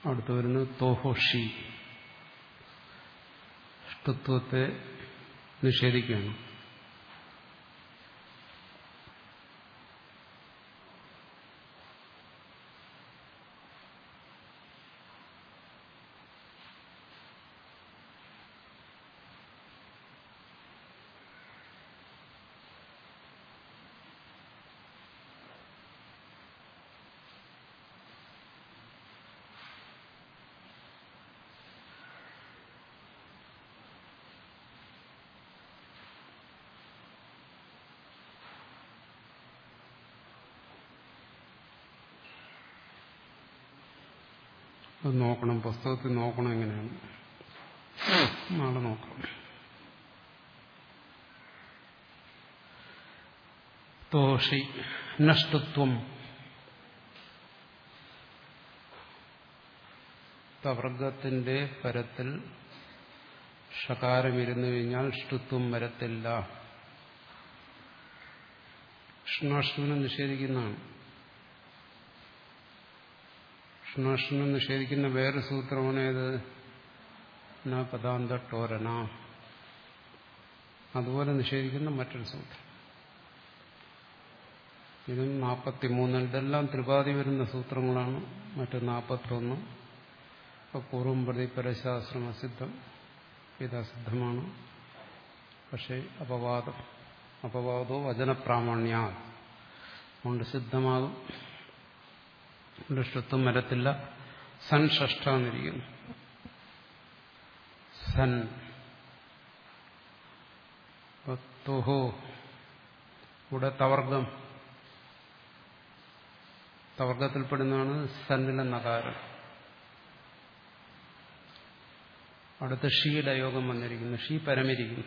അടുത്ത് വരുന്നത് തോഹോഷി ഷ്ടുത്വത്തെ നിഷേധിക്കുകയാണ് അത് നോക്കണം പുസ്തകത്തിൽ നോക്കണം എങ്ങനെയാണ് നാളെ നോക്കാം തോഷി നഷ്ടത്വം തവർഗത്തിന്റെ പരത്തിൽ ഷകാരം ഇരുന്നു കഴിഞ്ഞാൽ ഷ്ടുത്വം വരത്തില്ല കൃഷ്ണാഷ്ടമിനെ നിഷേധിക്കുന്നതാണ് കൃഷ്ണാഷ്ടമിനെ നിഷേധിക്കുന്ന വേറെ സൂത്രമാണ് ഏത് ന പദാന്ത ടോരന അതുപോലെ നിഷേധിക്കുന്ന മറ്റൊരു സൂത്രം ഇതും നാൽപ്പത്തിമൂന്ന് ഇതെല്ലാം ത്രിപാതി വരുന്ന സൂത്രങ്ങളാണ് മറ്റു നാൽപ്പത്തൊന്ന് അപ്പോൾ പൂർവം പ്രതി പരശാസ്ത്രം അസിദ്ധം ഇതസിദ്ധമാണ് പക്ഷേ അപവാദം അപവാദോ വചനപ്രാമാണ്യ കൊണ്ട് സിദ്ധമാകും ദുഷ്ടത്വം വരത്തില്ല സൻ ഷഷ്ടാന്നിരിക്കുന്നു സൻ തുഹോ ഇവിടെ തവർഗം തവർഗത്തിൽപ്പെടുന്നതാണ് സന്നിലെ നകാരം അടുത്ത് ഷീയുടെ യോഗം വന്നിരിക്കുന്നു ഷീ പരമിരിക്കുന്നു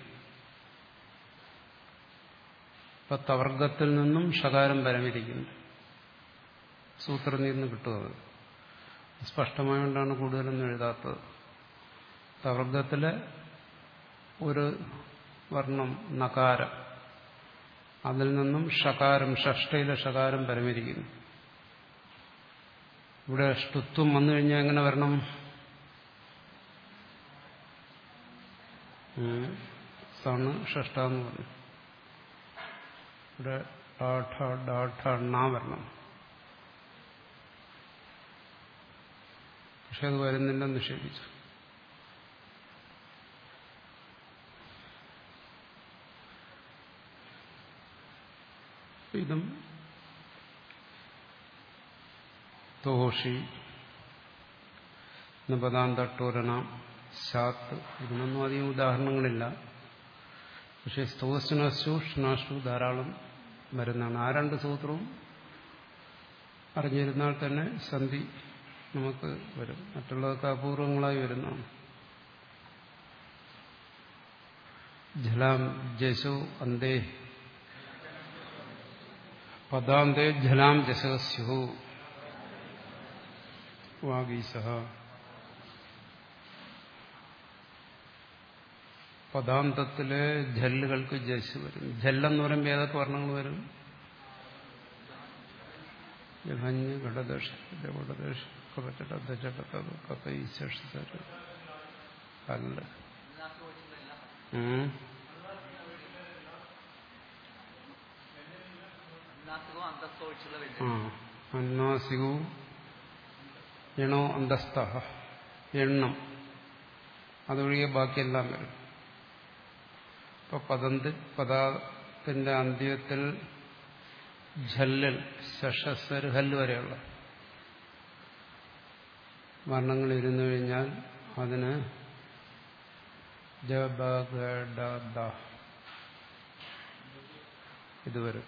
ഇപ്പൊ തവർഗത്തിൽ നിന്നും ഷകാരം പരമിരിക്കുന്നു സൂത്രത്തിൽ നിന്ന് കിട്ടും അത് സ്പഷ്ടമായോണ്ടാണ് കൂടുതലൊന്നും എഴുതാത്തത് തവർഗത്തിലെ ഒരു വർണ്ണം നകാരം അതിൽ നിന്നും ഷകാരം ഷഷ്ടയിലെ ഷകാരം പരമിരിക്കുന്നു ഇവിടെ ഷ്ടുത്വം വന്നു കഴിഞ്ഞാൽ എങ്ങനെ വരണം സണ് ഷഷ്ട എന്ന് പറഞ്ഞു ഇവിടെ ഡാഠ ഡാഠ ണ വരണം പക്ഷെ അത് വരുന്നില്ല നിഷേധിച്ചു ഇതും തോഷി പദാന്തട്ടൂരണ ശാത്ത് ഇതിനൊന്നും അധികം ഉദാഹരണങ്ങളില്ല പക്ഷെ സ്തോസ്നു ഷ്ണാഷു ധാരാളം വരുന്നതാണ് ആ രണ്ട് സൂത്രവും അറിഞ്ഞിരുന്നാൽ തന്നെ സന്ധി നമുക്ക് വരും മറ്റുള്ളതൊക്കെ അപൂർവങ്ങളായി വരുന്നതാണ് ജലാം ജശോ അന്തേ പദാന്തേ ജലാം ജസസ്യു വാഗീശ പദാന്തത്തിലെ ജല്ലുകൾക്ക് ജസ് വരും ജല്ലെന്ന് പറയുമ്പോൾ ഏതൊക്കെ വർണ്ണങ്ങൾ വരും ജഹഞ്ഞ് ഘടദശ ഘടദശ കപച്ചട ദശട കപൈ ശേഷ അല്ല അന്നാസികവും എണോ അന്തസ്ഥ എണ്ണം അതൊഴികെ ബാക്കിയെല്ലാം വരും ഇപ്പൊ പദന്തി പദത്തിന്റെ അന്ത്യത്തിൽ ഝല്ലിൽ ശഷസ്വര് ഹല്ല് വരെയുള്ള വർണ്ണങ്ങൾ ഇരുന്നു കഴിഞ്ഞാൽ അതിന് ജബഗഡ ഇത് വരും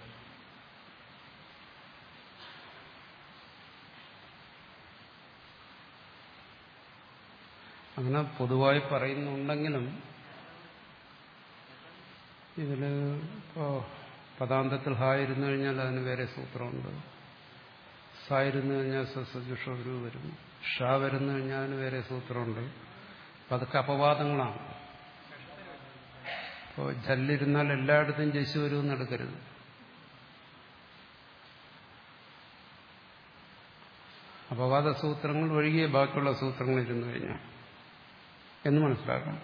അങ്ങനെ പൊതുവായി പറയുന്നുണ്ടെങ്കിലും ഇതിൽ ഇപ്പോ പദാന്തത്തിൽ ഹായിരുന്നു കഴിഞ്ഞാൽ അതിന് വേറെ സൂത്രമുണ്ട് സായിരുന്നു കഴിഞ്ഞാൽ സസജുഷരു വരും ഷാ വരുന്നു കഴിഞ്ഞാൽ അതിന് വേറെ സൂത്രമുണ്ട് അപ്പം അതൊക്കെ അപവാദങ്ങളാണ് ഇപ്പോൾ ജല്ലിരുന്നാൽ എല്ലായിടത്തും ജശു വരുമെന്ന് എടുക്കരുത് അപവാദ സൂത്രങ്ങൾ ഒഴികെ ബാക്കിയുള്ള സൂത്രങ്ങൾ ഇരുന്നു കഴിഞ്ഞാൽ എന്ന് മനസ്സിലാക്കണം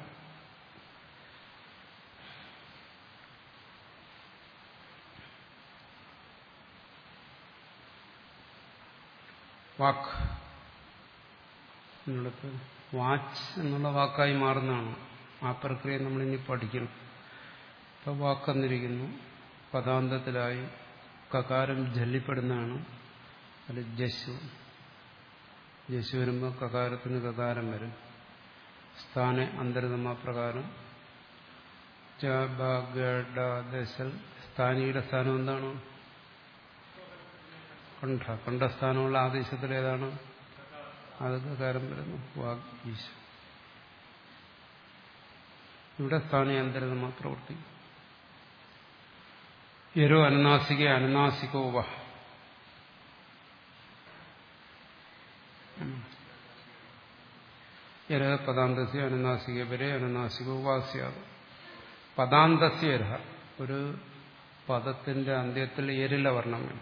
വാക്ക് എന്നിടത്ത് വാച്ച് എന്നുള്ള വാക്കായി മാറുന്നതാണ് ആ പ്രക്രിയ നമ്മളിനി പഠിക്കണം ഇപ്പൊ വാക്കെന്നിരിക്കുന്നു പദാന്തത്തിലായി കകാരം ജല്ലിപ്പെടുന്നതാണ് അത് ജശു ജശു വരുമ്പോൾ കകാരത്തിന് കകാരം വരും സ്ഥാന അന്തരതമ പ്രകാരം ദശൽ സ്ഥാനിയുടെ സ്ഥാനം എന്താണ് കണ്ഠ കണ്ഠസ്ഥാനമുള്ള ആദേശത്തിൽ ഏതാണ് അത് കകാരം വരുന്നു വാഗ് ഈശ ഇവിടെ സ്ഥാനാന്തരതമ പ്രവർത്തിക്കും യരോ അനുനാസിക അനുനാസികോ വ യര പദാന്തസ്യ അനുനാസിക വരെ അനുനാസികോ വാസ്യാത് പദാന്തസ്യ രഹ ഒരു പദത്തിന്റെ അന്ത്യത്തിൽ എരില വർണ്ണം വേണം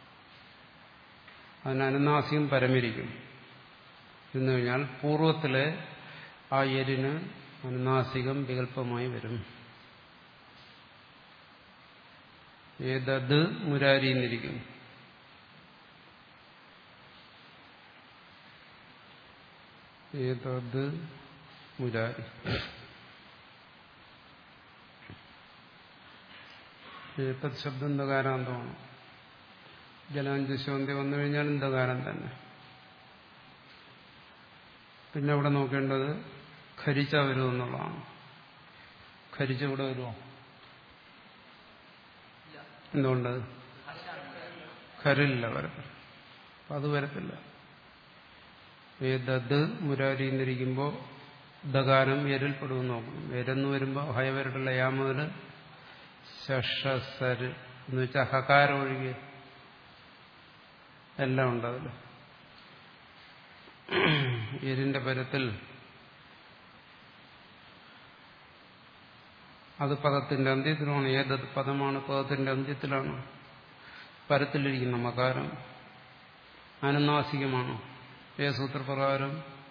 അതിന് അനുനാസികം പരമിരിക്കും എന്ന് കഴിഞ്ഞാൽ പൂർവത്തിലെ ആ എരിന് അനുനാസികം വികല്പമായി വരും ഏതത് മുരാരി എന്നിരിക്കുന്നു ഏതത് മുരാരി ഏതത് ശബ്ദം ദകാരാന്തമാണ് ജലാഞ്ചശോന്തി വന്നു കഴിഞ്ഞാൽ ദകാരം തന്നെ പിന്നെ അവിടെ നോക്കേണ്ടത് ഖരിച്ച വരുമെന്നുള്ളതാണ് ഖരിച്ച ഇവിടെ വരുമോ എന്തുകൊണ്ട് ഖരില്ല വരത്തില്ല അത് വരത്തില്ല ഏതത് മുരാരി എന്നിരിക്കുമ്പോൾ ദകാരം എരിൽപ്പെടുമെന്ന് നോക്കണം എരെന്ന് വരുമ്പോൾ ഹയവരട്ടുള്ള യാ മുതൽ ശഷസര് എന്ന് വെച്ചാൽ ഹകാരം ഒഴികെ എല്ലാം ഉണ്ട് അതിൽ എരിന്റെ പരത്തിൽ അത് പദത്തിന്റെ അന്ത്യത്തിലാണ് ഏതത് പദമാണ് പദത്തിന്റെ അന്ത്യത്തിലാണ് പരത്തിലിരിക്കുന്ന മകാരം അനുനാസികമാണ് ഏ സൂത്രപ്രകാരം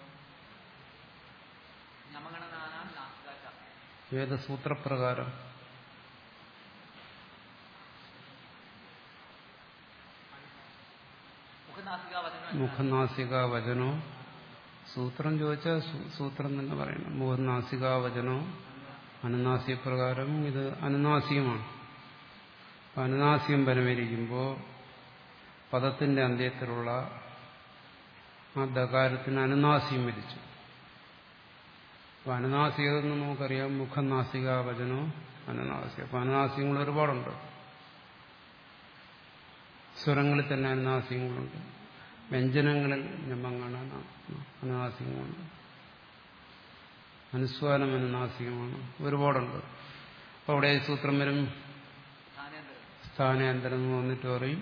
ഏത് സൂത്രപ്രകാരം മുഖനാസിക വചനോ സൂത്രം ചോദിച്ചാൽ സൂത്രം തന്നെ പറയണം മുഖനാസിക വചനോ അനുനാസികപ്രകാരം ഇത് അനുനാസികമാണ് അനുനാസികം പരമരിക്കുമ്പോൾ പദത്തിന്റെ അന്ത്യത്തിലുള്ള ആ ദകാരത്തിന് അനുനാസികം വിരിച്ചു അപ്പൊ അനുനാസികതെന്ന് നമുക്കറിയാം മുഖനാസിക വചനോ അനുനാസിക അപ്പൊ അനുനാസികങ്ങൾ ഒരുപാടുണ്ട് സ്വരങ്ങളിൽ തന്നെ അനുനാസികങ്ങളുണ്ട് വ്യഞ്ജനങ്ങളിൽ ഞമ്മങ്ങാണ് അനുനാസികങ്ങളുണ്ട് അനുസ്വാരം അനുനാസികമാണ് ഒരുപാടുണ്ട് അപ്പൊ അവിടെ സൂത്രം വരും സ്ഥാനാന്തരം എന്ന് വന്നിട്ട് പറയും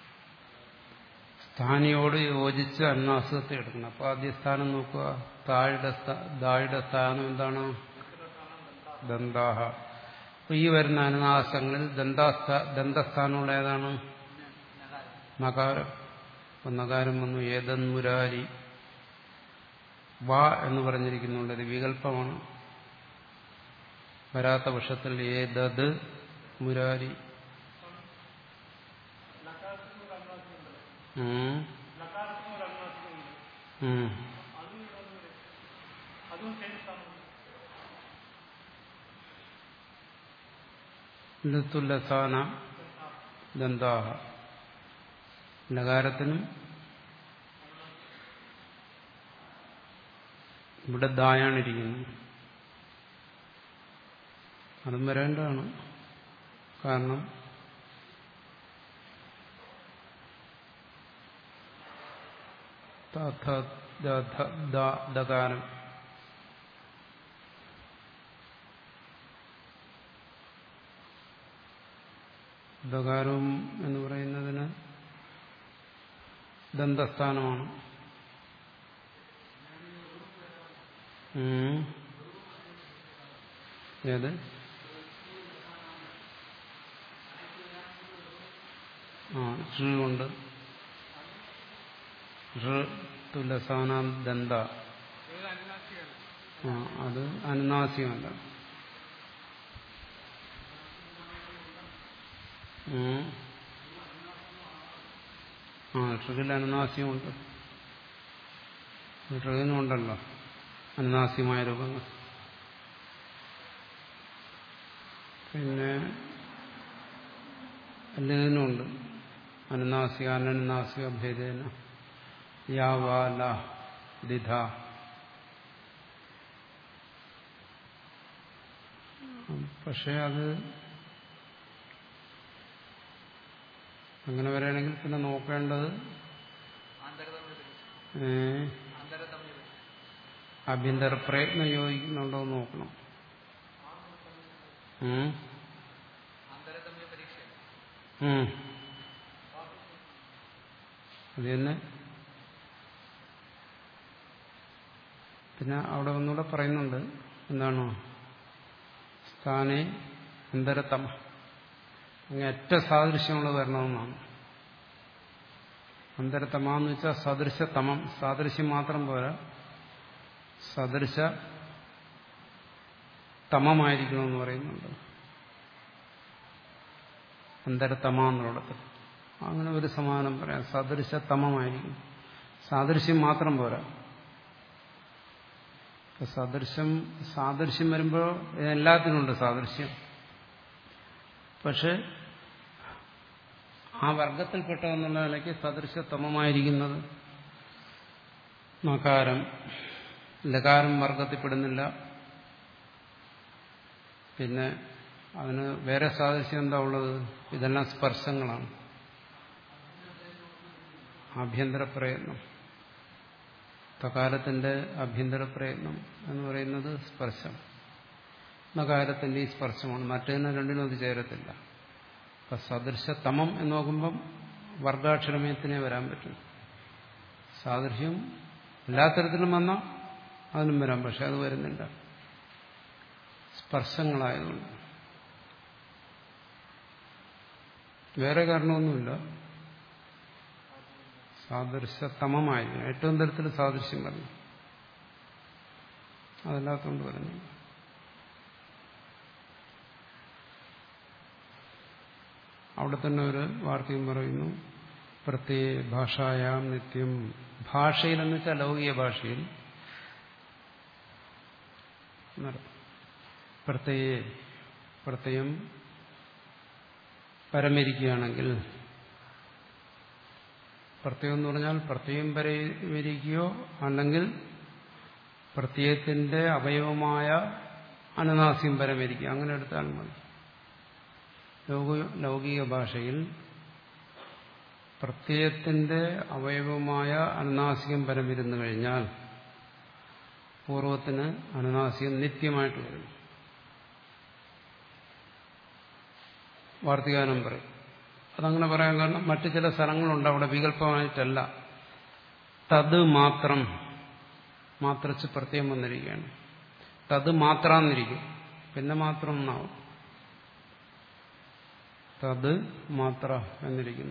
സ്ഥാനിയോട് യോജിച്ച് അനുനാസികത്തെ എടുക്കണം അപ്പൊ ആദ്യ സ്ഥാനം നോക്കുക താഴെ ദായുടെ സ്ഥാനം എന്താണ് ദന്താഹ അപ്പൊ ഈ വരുന്ന അനുനാസങ്ങളിൽ ദന്താസ്ഥാ ദന്തസ്ഥാനമുള്ള ഏതാണ് നകാരം അപ്പൊ നകാരം വന്നു ഏതന്മുരാരി വാ എന്ന് പറഞ്ഞിരിക്കുന്നുണ്ട് ഇത് വികല്പമാണ് വരാത്ത പക്ഷത്തിൽ ഏതത് മുരാരി ലത്തുല്ലസാന ദന്താഹ ലകാരത്തിനും ഇവിടെ ദായാണിരിക്കുന്നത് അതും വരേണ്ടതാണ് കാരണം ദകാരം ദകാരവും എന്ന് പറയുന്നതിന് ദന്തസ്ഥാനമാണ് ഏത് ആ കൊണ്ട് തുലസാനാം ദന്ത ആ അത് അനുനാസികമല്ല ഉം. ആ ഋഗിൽ അനുനാസികമുണ്ട് ഋഗിനുണ്ടല്ലോ അനുനാസികമായ രൂപങ്ങൾ പിന്നെ എല്ലാത്തിനുമുണ്ട് അനുനാസിക അനനുനാസിക ഭേദേന യാവാല ദിധ പക്ഷെ അത് അങ്ങനെ വരികയാണെങ്കിൽ പിന്നെ നോക്കേണ്ടത് ഏ, ആഭ്യന്തര പ്രയത്നം യോജിക്കുന്നുണ്ടോ എന്ന് നോക്കണം ഉം. ഉം. അത് തന്നെ പിന്നെ അവിടെ ഒന്നുകൂടെ പറയുന്നുണ്ട് എന്താണ് സ്ഥാനെ അന്തരത്തമ അങ്ങ് ഏറ്റ സാദൃശ്യമുള്ളത് വരണമെന്നാണ് അന്തരത്തമ എന്ന് വെച്ചാൽ സദൃശതമം സാദൃശ്യം മാത്രം പോരാ സദൃശ തമമായിരിക്കണമെന്ന് പറയുന്നുണ്ട് അന്തരത്തമ എന്നുള്ളത് അങ്ങനെ ഒരു സമാനം പറയാം സദൃശ തമമായിരിക്കും സാദൃശ്യം മാത്രം പോരാ ഇപ്പൊ സദൃശ്യം സാദൃശ്യം വരുമ്പോൾ എല്ലാത്തിനുണ്ട് സാദൃശ്യം പക്ഷെ ആ വർഗത്തിൽപ്പെട്ടതെന്നുള്ള നിലയ്ക്ക് സദൃശതമമായിരിക്കുന്നത് നകാരം ലകാരം വർഗത്തിൽപ്പെടുന്നില്ല പിന്നെ അതിന് വേറെ സാദൃശ്യം എന്താ ഉള്ളത് ഇതെല്ലാം സ്പർശങ്ങളാണ് ആഭ്യന്തര പ്രയത്നം തകാലത്തിന്റെ ആഭ്യന്തര പ്രയത്നം എന്ന് പറയുന്നത് സ്പർശം നകാരത്തിന്റെ ഈ സ്പർശമാണ് മറ്റേതിന് രണ്ടിനും അത് ചേരത്തില്ല അപ്പൊ സദൃശതമം എന്ന് നോക്കുമ്പം വർഗാക്ഷരമയത്തിനെ വരാൻ പറ്റും സാദൃശ്യം എല്ലാ തരത്തിലും വന്നാൽ അതിനും വരാം പക്ഷെ അത് വരുന്നില്ല സ്പർശങ്ങളായതുകൊണ്ട് വേറെ കാരണമൊന്നുമില്ല സാദൃശതമമായിരിക്കും ഏറ്റവും തരത്തിൽ സാദൃശ്യം വരണം അതല്ലാത്തോണ്ട് വരുന്നു അവിടെ തന്നെ ഒരു വാർത്തയും പറയുന്നു പ്രത്യേക ഭാഷായാം നിത്യം ഭാഷയിൽ എന്ന് വെച്ചാൽ ലൗകിക ഭാഷയിൽ പ്രത്യയ പ്രത്യയം പരമരിക്കുകയാണെങ്കിൽ പ്രത്യയം എന്ന് പറഞ്ഞാൽ പ്രത്യയം പരമരിക്കുകയോ അല്ലെങ്കിൽ പ്രത്യയത്തിന്റെ അവയവമായ അനുനാസ്യം പരമരിക്കുക അങ്ങനെ എടുത്താൽ മതി ലൗകിക ഭാഷയിൽ പ്രത്യയത്തിന്റെ അവയവമായ അനുനാസികം പരമിരുന്നു കഴിഞ്ഞാൽ പൂർവത്തിന് അനുനാസികം നിത്യമായിട്ട് വരും വാർത്തികാനം പറയും അതങ്ങനെ പറയാൻ കാരണം മറ്റു ചില സ്ഥലങ്ങളുണ്ട് അവിടെ വികല്പമായിട്ടല്ല തത് മാത്രം മാത്രച്ച് പ്രത്യേകം വന്നിരിക്കുകയാണ് തത് മാത്രാന്നിരിക്കും പിന്നെ മാത്രം എന്നാവും തത് മാത്ര എന്നിരിക്കുന്നു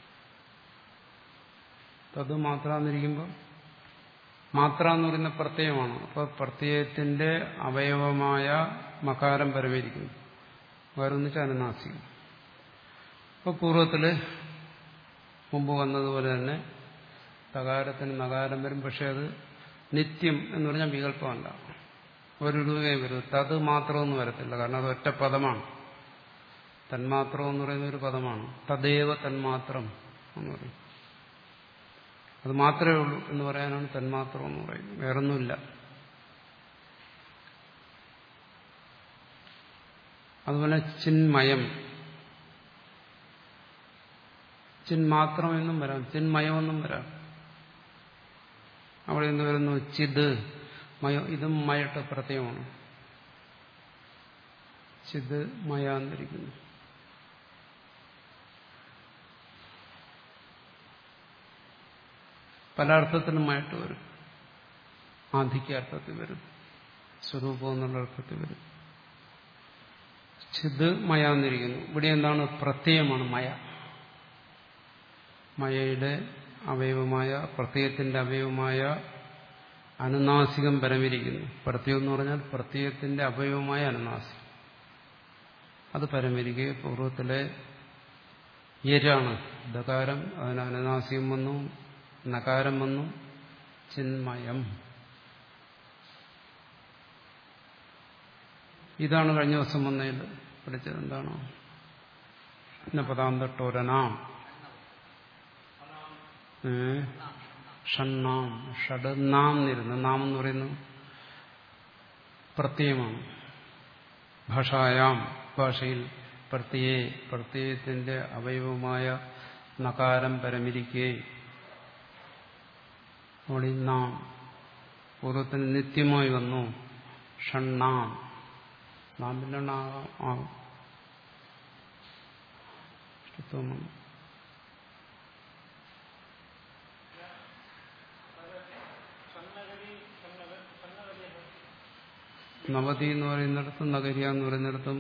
തത് മാത്ര എന്നിരിക്കുമ്പോൾ മാത്ര എന്ന് പറയുന്ന പ്രത്യയമാണ് അപ്പോൾ പ്രത്യയത്തിന്റെ അവയവമായ മകാരം പരമേരിക്കുന്നു വേറൊന്നിച്ച് അനുനാസികം അപ്പോൾ പൂർവ്വത്തിൽ മുമ്പ് വന്നതുപോലെ തന്നെ തകാരത്തിന് നകാരം വരും പക്ഷെ അത് നിത്യം എന്ന് പറഞ്ഞാൽ വികല്പമല്ല ഒരു രൂപയും വരും തത് മാത്രമൊന്നും വരത്തില്ല കാരണം അത് ഒറ്റ പദമാണ് തന്മാത്രം എന്ന് പറയുന്ന ഒരു പദമാണ് തദേവ തന്മാത്രം എന്ന് പറയും അത് മാത്രമേ ഉള്ളൂ എന്ന് പറയാനാണ് തന്മാത്രം എന്ന് പറയുന്നത് വേറൊന്നുമില്ല അതുപോലെ ചിന്മയം ചിന്മാത്രം എന്നും വരാം ചിന്മയമെന്നും വരാം അവിടെ എന്ത് വരുന്നു ചിത് മയം ഇതും മയട്ട പ്രത്യയമാണ് ചിത് മയാന്നിരിക്കുന്നു പല അർത്ഥത്തിലുമായിട്ട് വരും ആധിക്യാർത്ഥത്തിൽ വരും സ്വരൂപം എന്നുള്ള അർത്ഥത്തിൽ വരും ചിത് മയാന്നിരിക്കുന്നു ഇവിടെ എന്താണ് പ്രത്യയമാണ് മയ മയയുടെ അവയവമായ പ്രത്യയത്തിന്റെ അവയവമായ അനുനാസികം പരമിരിക്കുന്നു പ്രത്യയം എന്ന് പറഞ്ഞാൽ പ്രത്യയത്തിന്റെ അവയവമായ അനുനാസികം അത് പരമിരിക്കുക പൂർവ്വത്തിലെ യരാണ് ദകാരം അതിന് അനുനാസികം വന്നു നകാരം വന്നു ചിന്മയം ഇതാണ് കഴിഞ്ഞ ദിവസം വന്നതിൽ പഠിച്ചത് എന്താണോ പദാന്തട്ടോരനാം ഷണ്ണാം ഷഡ് നാം എന്നിരുന്നു നാം എന്ന് പറയുന്നത് പ്രത്യയമാണ് ഭാഷായാം ഭാഷയിൽ പ്രത്യയെ പ്രത്യയത്തിന്റെ അവയവമായ നകാരം പരമിരിക്കെ അവിടെ നാം പൂർവ്വത്തിന് നിത്യമായി വന്നു ഷണ്ണാം നാം പിന്നെ ആകും ഇഷ്ടത്വമാണ് നവതി എന്ന് പറയുന്നിടത്തും നഗരിയ എന്ന് പറയുന്നിടത്തും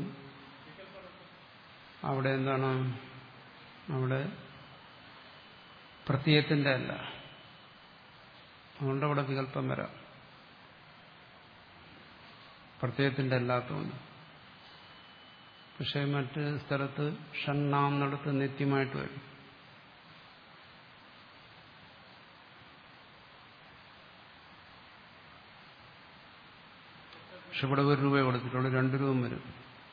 അവിടെ എന്താണ് അവിടെ പ്രത്യയത്തിന്റെ അല്ല അതുകൊണ്ട് അവിടെ വികല്പം വരാം പ്രത്യയത്തിന്റെ അല്ലാത്തതുകൊണ്ട് പക്ഷെ മറ്റ് സ്ഥലത്ത് ഷണ്ണാം നടത്ത് നിത്യമായിട്ട് വരും പക്ഷെ ഇവിടെ ഒരു രൂപ കൊടുത്തിട്ടുള്ളൂ രണ്ട് രൂപ വരും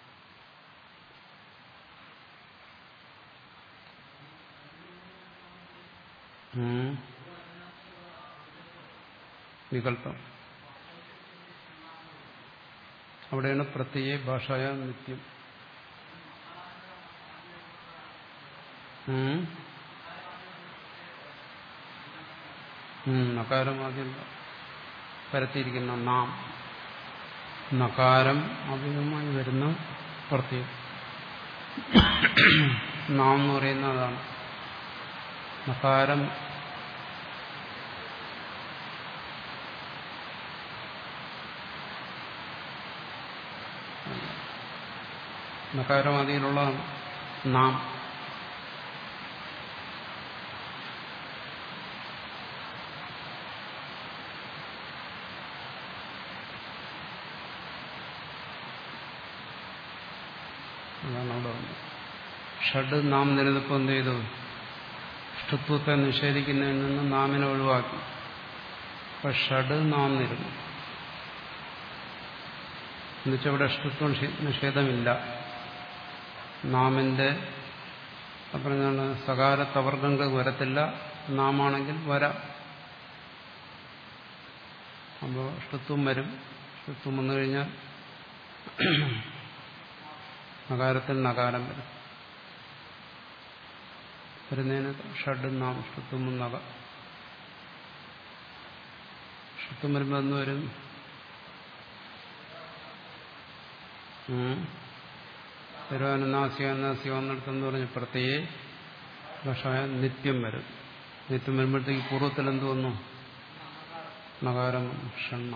വികല്പം അവിടെയാണ് പ്രത്യയ ഭാഷായ നിത്യം നകാരം ആദ്യം പരത്തിയിരിക്കുന്ന നാം നകാരം അഭിമുഖമായി വരുന്ന പ്രത്യേകം നാം എന്ന് പറയുന്ന അതാണ് നകാരം നകാരമാദിയിലുള്ളതാണ് നാം അതാണ് അവിടെ വന്നത് ഷഡ് നാം നിലനിൽപ്പം എന്ത് ചെയ്തു ഇഷ്ടത്വത്തെ നിഷേധിക്കുന്നതിൽ നിന്ന് നാമിനെ ഒഴിവാക്കി അപ്പൊ ഷഡ് നാം നിരുന്നു എന്നുവെച്ചവിടെ ഇഷ്ടത്വം നിഷേധമില്ല നാമിന്റെ പറഞ്ഞാണ് സകാര തവർഗങ്ങൾ വരത്തില്ല നാമാണെങ്കിൽ വരാം അപ്പോൾ ഇഷ്ടത്വം വരും ഇഷ്ടത്വം വന്നു കഴിഞ്ഞാൽ നകാരത്തിൽ നകാരം വരും വരുന്നതിന് ഷഡ് നാം ഷുത്തും നക ഷുത്തും വരുമ്പോൾ എന്ന് വരും തിരുവനനാസിക എന്നിടത്തെന്ന് പറഞ്ഞ് പ്രത്യേക ഭാഷായ നിത്യം വരും നിത്യം വരുമ്പോഴത്തേക്ക് പൂർവ്വത്തിൽ എന്ത് വന്നു നകാരം ഷണ്ണ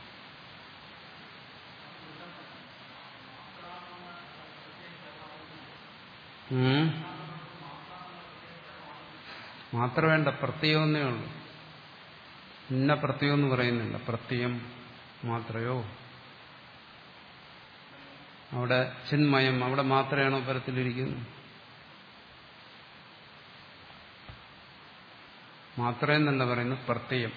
മാത്രം വേണ്ട പ്രത്യയമൊന്നേ ഉള്ളൂ ഇന്ന പ്രത്യയം എന്ന് പറയുന്നില്ല പ്രത്യയം മാത്രയോ അവിടെ ചിന്മയം അവിടെ മാത്രമാണോ പരത്തിലിരിക്കുന്നത് മാത്രം എന്നല്ല പറയുന്നത് പ്രത്യയം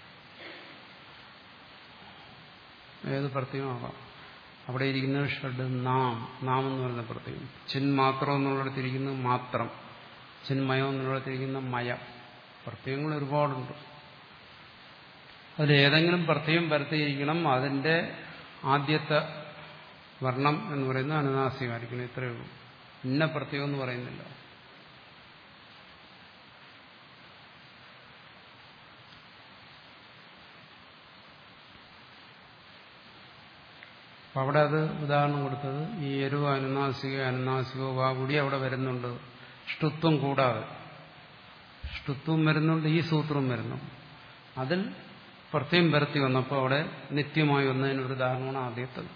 ഏത് പ്രത്യയമാകാം അവിടെ ഇരിക്കുന്നത് ഷഡ് നാം നാം എന്ന് പറയുന്ന പ്രത്യയം ചിൻ മാത്രം എന്നുള്ളിടത്തിരിക്കുന്നത് മാത്രം ചിന്മയം എന്നുള്ളിടത്തിരിക്കുന്ന മയം പ്രത്യയങ്ങൾ ഒരുപാടുണ്ട് അതിൽ ഏതെങ്കിലും പ്രത്യയം പരത്തിയിരിക്കണം അതിന്റെ ആദ്യത്തെ വർണ്ണം എന്ന് പറയുന്നത് അനുനാസികമായിരിക്കണം ഇത്രയേ ഉള്ളൂ ഇന്ന പ്രത്യയം എന്ന് പറയുന്നില്ല അപ്പം അവിടെ അത് ഉദാഹരണം കൊടുത്തത് ഈ എരുവ അനുനാസിക അനുനാസികോ വാ കൂടി അവിടെ വരുന്നുണ്ട് ഷ്ടുത്വം കൂടാതെ ഷ്ടുത്വം വരുന്നുണ്ട് ഈ സൂത്രം വരുന്നു അതിൽ പ്രത്യേകം പരത്തി വന്നപ്പോൾ അവിടെ നിത്യമായി വന്നതിനൊരു ഉദാഹരണമാണ് ആദ്യത്തത്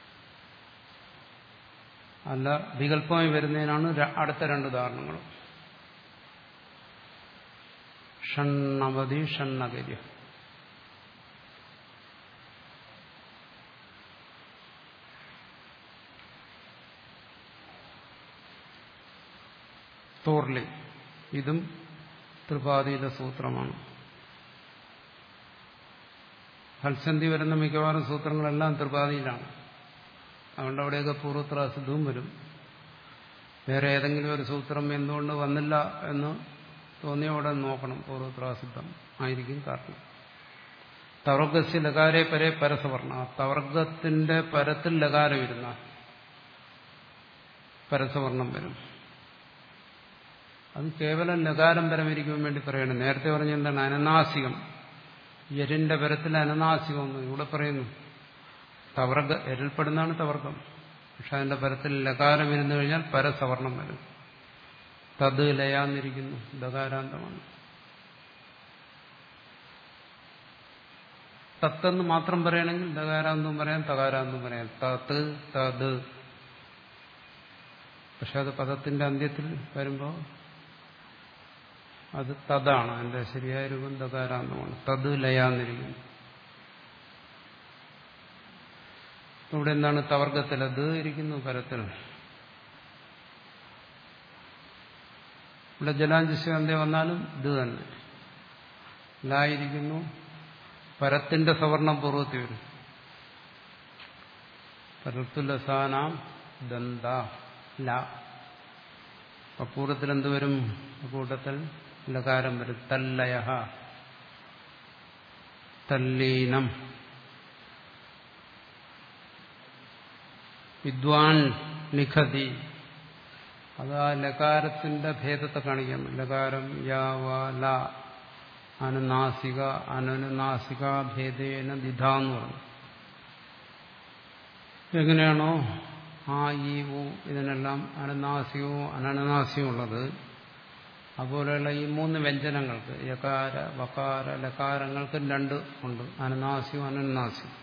അല്ല വികല്പമായി വരുന്നതിനാണ് അടുത്ത രണ്ട് ഉദാഹരണങ്ങൾ ഷണ്ണവതി ഷണ്ണകര്യ തോർലി ഇതും ത്രിപാതിയിലെ സൂത്രമാണ് ഹൽസന്ധി വരുന്ന മിക്കവാറും സൂത്രങ്ങളെല്ലാം ത്രിപാതിയിലാണ് അതുകൊണ്ട് അവിടെയൊക്കെ പൂർവ്വത്രാസിദ്ധവും വരും വേറെ ഏതെങ്കിലും ഒരു സൂത്രം എന്തുകൊണ്ട് വന്നില്ല എന്ന് തോന്നിയോടെ നോക്കണം പൂർവ്വത്രാസിദ്ധം ആയിരിക്കും കാരണം തവർഗസ്യ ലകാരെ പരെ പരസവർണ തവർഗത്തിന്റെ പരത്തിൽ ലകാരം ഇരുന്ന പരസവർണം വരും അത് കേവലം ലകാരം പരമിരിക്കുവാൻ വേണ്ടി പറയണം നേരത്തെ പറഞ്ഞ എന്താണ് അനനാസികം എരിന്റെ പരത്തിൽ അനനാസികം എന്ന് ഇവിടെ പറയുന്നു തവർഗ എരിൽപ്പെടുന്നതാണ് തവർഗം പക്ഷെ അതിന്റെ പരത്തിൽ ലകാരം ഇരുന്നു കഴിഞ്ഞാൽ പരസവർണം വരും തത് ലയാന്നിരിക്കുന്നു ദകാരാന്തമാണ് തത്തെന്ന് മാത്രം പറയണമെങ്കിൽ ദകാരാന്തും പറയാം തകാരാന്തും പറയാം തത്ത് തത് പക്ഷെ അത് പദത്തിന്റെ അന്ത്യത്തിൽ വരുമ്പോൾ അത് തതാണ് അതിന്റെ ശരിയായ രൂപം ദകാരാന്തമാണ് തത് ലയാന്നിരിക്കുന്നു ഇവിടെ എന്താണ് തവർഗത്തിൽ അത് ഇരിക്കുന്നു പരത്തിൽ ഇവിടെ ജലാഞ്ചിശാന്തി വന്നാലും ഇത് തന്നെ ലായിരിക്കുന്നു പരത്തിന്റെ സവർണം പൂർവ്വത്തിൽ വരും പരത്തുലസാനാം ദന്ത ല അപ്പൂർവത്തിൽ എന്ത് വരും കൂട്ടത്തിൽ ലകാരം വരും തല്ലയ തല്ലീനം വിദ്വാൻ നിഖതി അത് ആ ലകാരത്തിന്റെ ഭേദത്തെ കാണിക്കുന്നു ലകാരം യാവ ല അനുനാസിക അനനുനാസിക ഭേദേന ദിധ എന്ന് പറഞ്ഞു എങ്ങനെയാണോ ആ ഈ ഊ ഇതിനെല്ലാം അനുനാസികവും അനനുനാസികവും ഉള്ളത് അതുപോലെയുള്ള ഈ മൂന്ന് വ്യഞ്ജനങ്ങൾക്ക് യകാര വകാര ലകാരങ്ങൾക്ക് രണ്ട് ഉണ്ട് അനുനാസികവും അനനുനാസികവും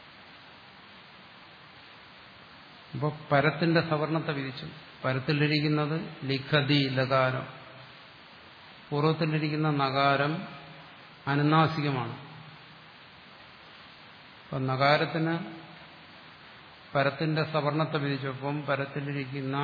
അപ്പോൾ പരത്തിന്റെ സവർണത്തെ വിധിച്ചു പരത്തിലിരിക്കുന്നത് ലിഖതി ലകാരം പൂർവ്വത്തിലിരിക്കുന്ന നകാരം അനുനാസികമാണ് അപ്പം നകാരത്തിന് പരത്തിന്റെ സവർണത്തെ വിധിച്ചപ്പം പരത്തിലിരിക്കുന്ന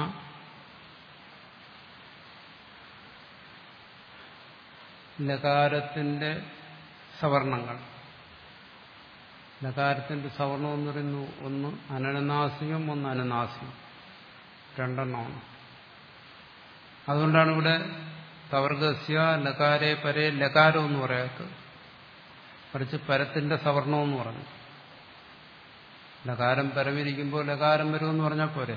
ലകാരത്തിന്റെ സവർണങ്ങൾ ലകാരത്തിന്റെ സവർണം എന്ന് പറയുന്നു ഒന്ന് അനനുനാസികം ഒന്ന് അനുനാസികം രണ്ടെണ്ണമാണ് അതുകൊണ്ടാണ് ഇവിടെ തവർഗസ്യ ലകാരെ പരേ ലകാരം എന്ന് പറയാത്തത് മറിച്ച് പരത്തിന്റെ സവർണം എന്ന് പറഞ്ഞു ലകാരം പരമിരിക്കുമ്പോൾ ലകാരം വരുമെന്ന് പറഞ്ഞാൽ പോരെ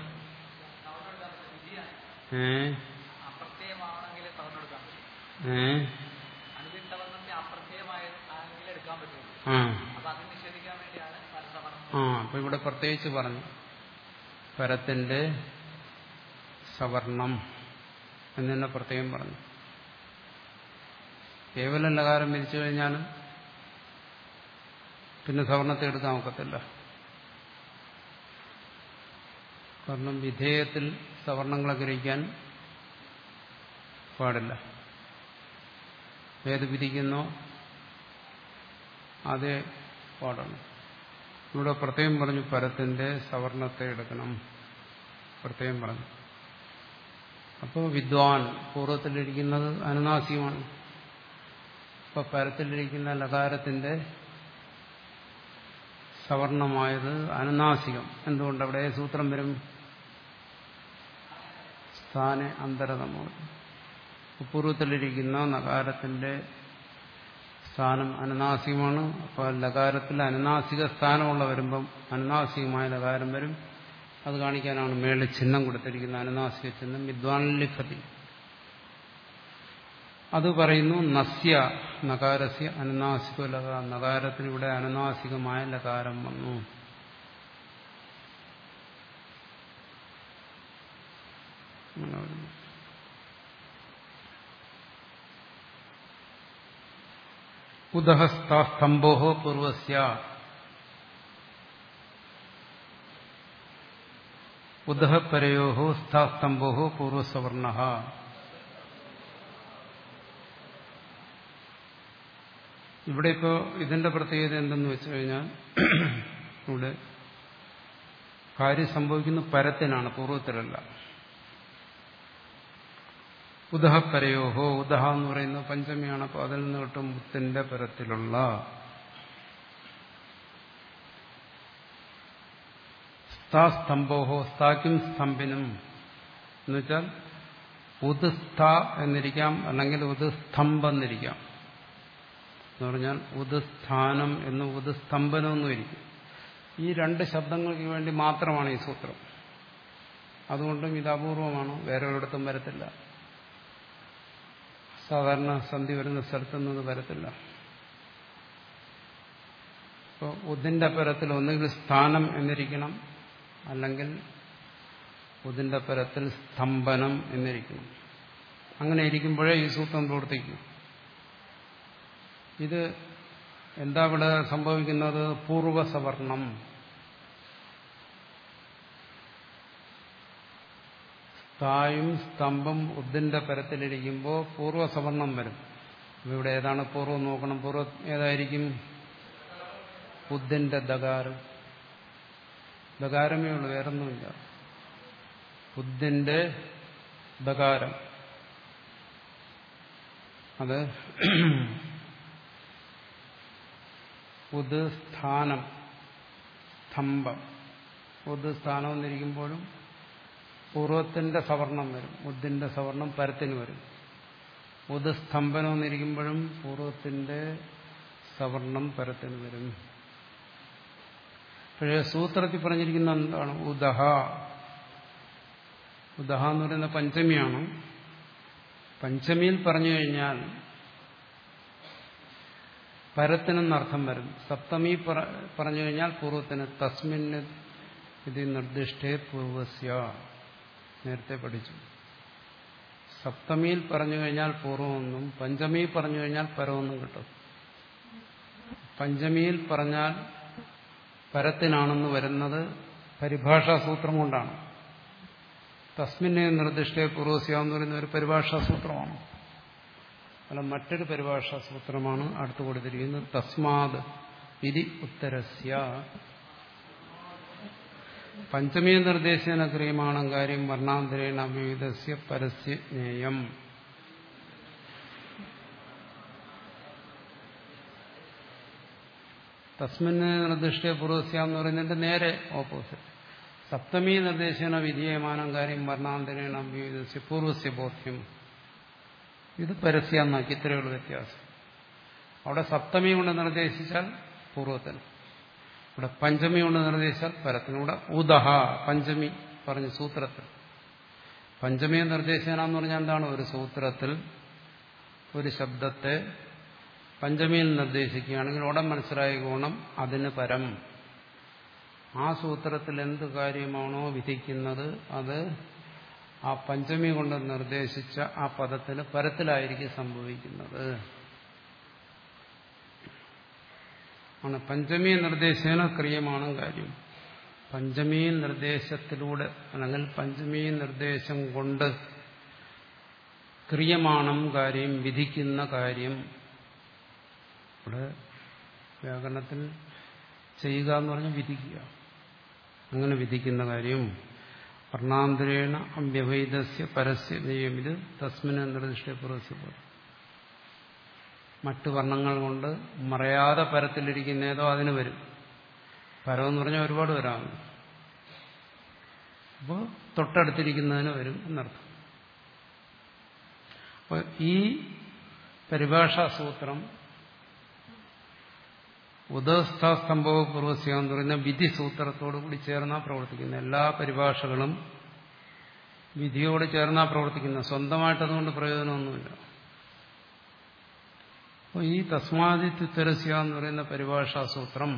ഏ അപ്രത്യയമാണെങ്കിൽ സവർണ്ണം എടുക്കാൻ പറ്റും ഏ അനുദിഷ്ടവർണ്ണത്തെ അപ്രത്യയമായ ആണെങ്കിൽ എടുക്കാൻ പറ്റുള്ളൂ ആ അപ്പൊ അത് നിഷേധിക്കാൻ വേണ്ടിയാണ് പരസവർണ്ണം ആ അപ്പൊ ഇവിടെ പ്രത്യേകിച്ച് പറഞ്ഞു പരത്തിന്റെ സവർണം എന്ന് തന്നെ പ്രത്യേകം പറഞ്ഞു കേവലം ലകാരം വിരിച്ചു കഴിഞ്ഞാലും പിന്നെ സവർണത്തെ എടുക്കാൻ ഒക്കത്തില്ല കാരണം വിധേയത്തിൽ സവർണങ്ങളെ ഗ്രഹിക്കാൻ പാടില്ല ഏത് വിധിക്കുന്നോ അതേ പാടാണ് ഇവിടെ പ്രത്യേകം പറഞ്ഞു പരത്തിന്റെ സവർണത്തെ എടുക്കണം പ്രത്യേകം പറഞ്ഞു അപ്പോൾ വിദ്വാൻ പൂർവ്വത്തിലിരിക്കുന്നത് അനുനാസികമാണ് അപ്പൊ പരത്തിലിരിക്കുന്ന ലകാരത്തിന്റെ സവർണമായത് അനുനാസികം എന്തുകൊണ്ട് അവിടെ സൂത്രം വരും സ്ഥാന അന്തരതമോ പൂർവ്വത്തിലിരിക്കുന്ന നകാരത്തിന്റെ സ്ഥാനം അനുനാസികമാണ് അപ്പോൾ ലകാരത്തിൽ അനുനാസിക സ്ഥാനമുള്ള വരുമ്പം അനുനാസികമായ ലകാരം വരും അത് കാണിക്കാനാണ് മേളിൽ ചിഹ്നം കൊടുത്തിരിക്കുന്ന അനുനാസിക ചിഹ്നം വിദ്വാൻ ലിഖതി അത് പറയുന്നു നസ്യ നകാരസ്യ അനുനാസിക ലക നകാരത്തിന് ഇവിടെ അനുനാസികമായ ലകാരം വന്നു അങ്ങനെ വരുന്നു. ഉദഹസ്തംഭോ പൂർവസ്യ ഉദഹപരയോ സ്ഥാസ്തംഭോ പൂർവസവർണ ഇവിടെ ഇപ്പോൾ ഇതിന്റെ പ്രത്യേകത എന്തെന്ന് വെച്ചു കഴിഞ്ഞാൽ ഇവിടെ കാര്യം സംഭവിക്കുന്ന പരത്തിനാണ് പൂർവ്വത്തിലല്ല ഉദഹപ്പരയോഹോ ഉദഹ എന്ന് പറയുന്ന പഞ്ചമിയാണ് അപ്പോൾ അതിൽ നിന്ന് കിട്ടും മുത്തിന്റെ പരത്തിലുള്ള സ്ഥാസ്തംഭോഹോ സ്ഥാക്കും സ്തംഭിനും എന്നുവെച്ചാൽ ഉദുസ്ഥ എന്നിരിക്കാം അല്ലെങ്കിൽ ഉദുസ്തംഭം എന്നിരിക്കാം എന്ന് പറഞ്ഞാൽ ഉദുസ്ഥാനം എന്നും ഉദുസ്തംഭനം എന്നും ഇരിക്കും ഈ രണ്ട് ശബ്ദങ്ങൾക്ക് വേണ്ടി മാത്രമാണ് ഈ സൂത്രം അതുകൊണ്ടും ഇത് അപൂർവമാണ് വേറെ ഒരിടത്തും വരത്തില്ല സാധാരണ സന്ധി വരുന്ന സ്ഥലത്തൊന്നും ഇത് വരത്തില്ല ഇപ്പോൾ ഉദിന്റെ പരത്തിൽ ഒന്നുകിൽ സ്ഥാനം എന്നിരിക്കണം അല്ലെങ്കിൽ ഉദിന്റെ പരത്തിൽ സ്തംഭനം എന്നിരിക്കണം അങ്ങനെ ഇരിക്കുമ്പോഴേ ഈ സൂത്രം പ്രവർത്തിക്കും ഇത് എന്താ ഇവിടെ സംഭവിക്കുന്നത് പൂർവസവർണം സ്ഥായും സ്തംഭം ഉദ്ദിന്റെ പരത്തിലിരിക്കുമ്പോൾ പൂർവ്വസവർണം വരും ഇവിടെ ഏതാണ് പൂർവ്വം നോക്കണം പൂർവ്വ ഏതായിരിക്കും ഉദ്ദിന്റെ ദകാരം ദകാരമേ ഉള്ളൂ വേറൊന്നുമില്ല ഉദ്ദിന്റെ ദകാരം അത് ഉദ് സ്ഥാനം സ്തംഭം ഉദ് സ്ഥാനം എന്നിരിക്കുമ്പോഴും പൂർവ്വത്തിന്റെ സവർണം വരും ഉദ്ദിന്റെ സവർണം പരത്തിന് വരും ഉദ് സ്തംഭനം എന്നിരിക്കുമ്പോഴും പൂർവ്വത്തിന്റെ സവർണം പരത്തിന് വരും പക്ഷേ സൂത്രത്തിൽ പറഞ്ഞിരിക്കുന്ന എന്താണ് ഉദഹ ഉദഹ എന്ന് പറയുന്ന പഞ്ചമിയാണ് പഞ്ചമിയിൽ പറഞ്ഞു കഴിഞ്ഞാൽ പരത്തിനെന്നർത്ഥം വരും സപ്തമി പറഞ്ഞു കഴിഞ്ഞാൽ പൂർവ്വത്തിന് തസ്മിന് ഇത് നിർദ്ദിഷ്ടേ പൂർവസ്യ നേരത്തെ പഠിച്ചു സപ്തമിയിൽ പറഞ്ഞു കഴിഞ്ഞാൽ പൂർവ്വമെന്നും പഞ്ചമിയിൽ പറഞ്ഞു കഴിഞ്ഞാൽ പരമെന്നും കിട്ടും പഞ്ചമിയിൽ പറഞ്ഞാൽ പരത്തിനാണെന്ന് വരുന്നത് പരിഭാഷാസൂത്രം കൊണ്ടാണ് തസ്മിനെ നിർദ്ദിഷ്ട പൂർവസ്യ എന്ന് പറയുന്ന ഒരു പരിഭാഷാസൂത്രമാണ് അല്ല മറ്റൊരു പരിഭാഷാസൂത്രമാണ് അടുത്തു കൊടുത്തിരിക്കുന്നത് തസ്മാത് ഇതി ഉത്തരസ്യ പഞ്ചമീ നിർദ്ദേശന ക്രിയമാണ് കാര്യം വർണ്ണാന്തരേണ വിവിധസ്യ പരസ്യ ജ്ഞേയം തസ്മിന് നിർദ്ദിഷ്ട പൂർവസ്യ എന്ന് പറയുന്നതിന്റെ നേരെ ഓപ്പോസിറ്റ് സപ്തമീ നിർദ്ദേശന വിധേയമാനം കാര്യം വർണ്ണാന്തരേണ വിവിധസ്യ പൂർവസ്യ ബോധ്യം ഇത് പരസ്യ എന്നാക്കി ഇത്രയുള്ള വ്യത്യാസം അവിടെ സപ്തമി കൊണ്ട് നിർദ്ദേശിച്ചാൽ പൂർവ്വത്തിന് ഇവിടെ പഞ്ചമി കൊണ്ട് നിർദ്ദേശിച്ചാൽ പരത്തിനൂടെ ഉദഹ പഞ്ചമി പറഞ്ഞു സൂത്രത്തിൽ പഞ്ചമി നിർദ്ദേശന എന്ന് പറഞ്ഞാൽ എന്താണ് ഒരു സൂത്രത്തിൽ ഒരു ശബ്ദത്തെ പഞ്ചമിയിൽ നിർദ്ദേശിക്കുകയാണെങ്കിൽ ഉടൻ മനസ്സിലായിക്കോണം അതിന് പരം ആ സൂത്രത്തിൽ എന്ത് കാര്യമാണോ വിധിക്കുന്നത് അത് ആ പഞ്ചമി കൊണ്ട് നിർദ്ദേശിച്ച ആ പദത്തിന് പരത്തിലായിരിക്കും സംഭവിക്കുന്നത് ആണ് പഞ്ചമി നിർദ്ദേശേന ക്രിയമാണ് കാര്യം പഞ്ചമി നിർദ്ദേശത്തിലൂടെ അല്ലെങ്കിൽ പഞ്ചമി നിർദ്ദേശം കൊണ്ട് ക്രിയമാണം കാര്യം വിധിക്കുന്ന കാര്യം ഇവിടെ വ്യാകരണത്തിൽ ചെയ്യുക എന്ന് പറഞ്ഞാൽ വിധിക്കുക അങ്ങനെ വിധിക്കുന്ന കാര്യം വർണ്ണാന്തരേണ അവ്യവൈതസ്യ പരസ്യ നിയമിത് തസ്മിന് നിർദ്ദിഷ്ടപൂർവസ്യ മറ്റു വർണ്ണങ്ങൾ കൊണ്ട് മറയാതെ പരത്തിലിരിക്കുന്ന ഏതോ അതിന് വരും പരം എന്ന് പറഞ്ഞാൽ ഒരുപാട് വരാം അപ്പോൾ തൊട്ടടുത്തിരിക്കുന്നതിന് വരും എന്നർത്ഥം അപ്പോൾ ഈ പരിഭാഷാസൂത്രം ഉദസ്ഥാസ്തംഭവ പൂർവസ്യ എന്ന് പറയുന്ന വിധി സൂത്രത്തോടു കൂടി ചേർന്നാ പ്രവർത്തിക്കുന്നത് എല്ലാ പരിഭാഷകളും വിധിയോട് ചേർന്നാ പ്രവർത്തിക്കുന്നത് സ്വന്തമായിട്ട് അതുകൊണ്ട് പ്രയോജനമൊന്നുമില്ല അപ്പോൾ ഈ തസ്മാദിത്യുത്തരസ്യ എന്ന് പറയുന്ന പരിഭാഷാസൂത്രം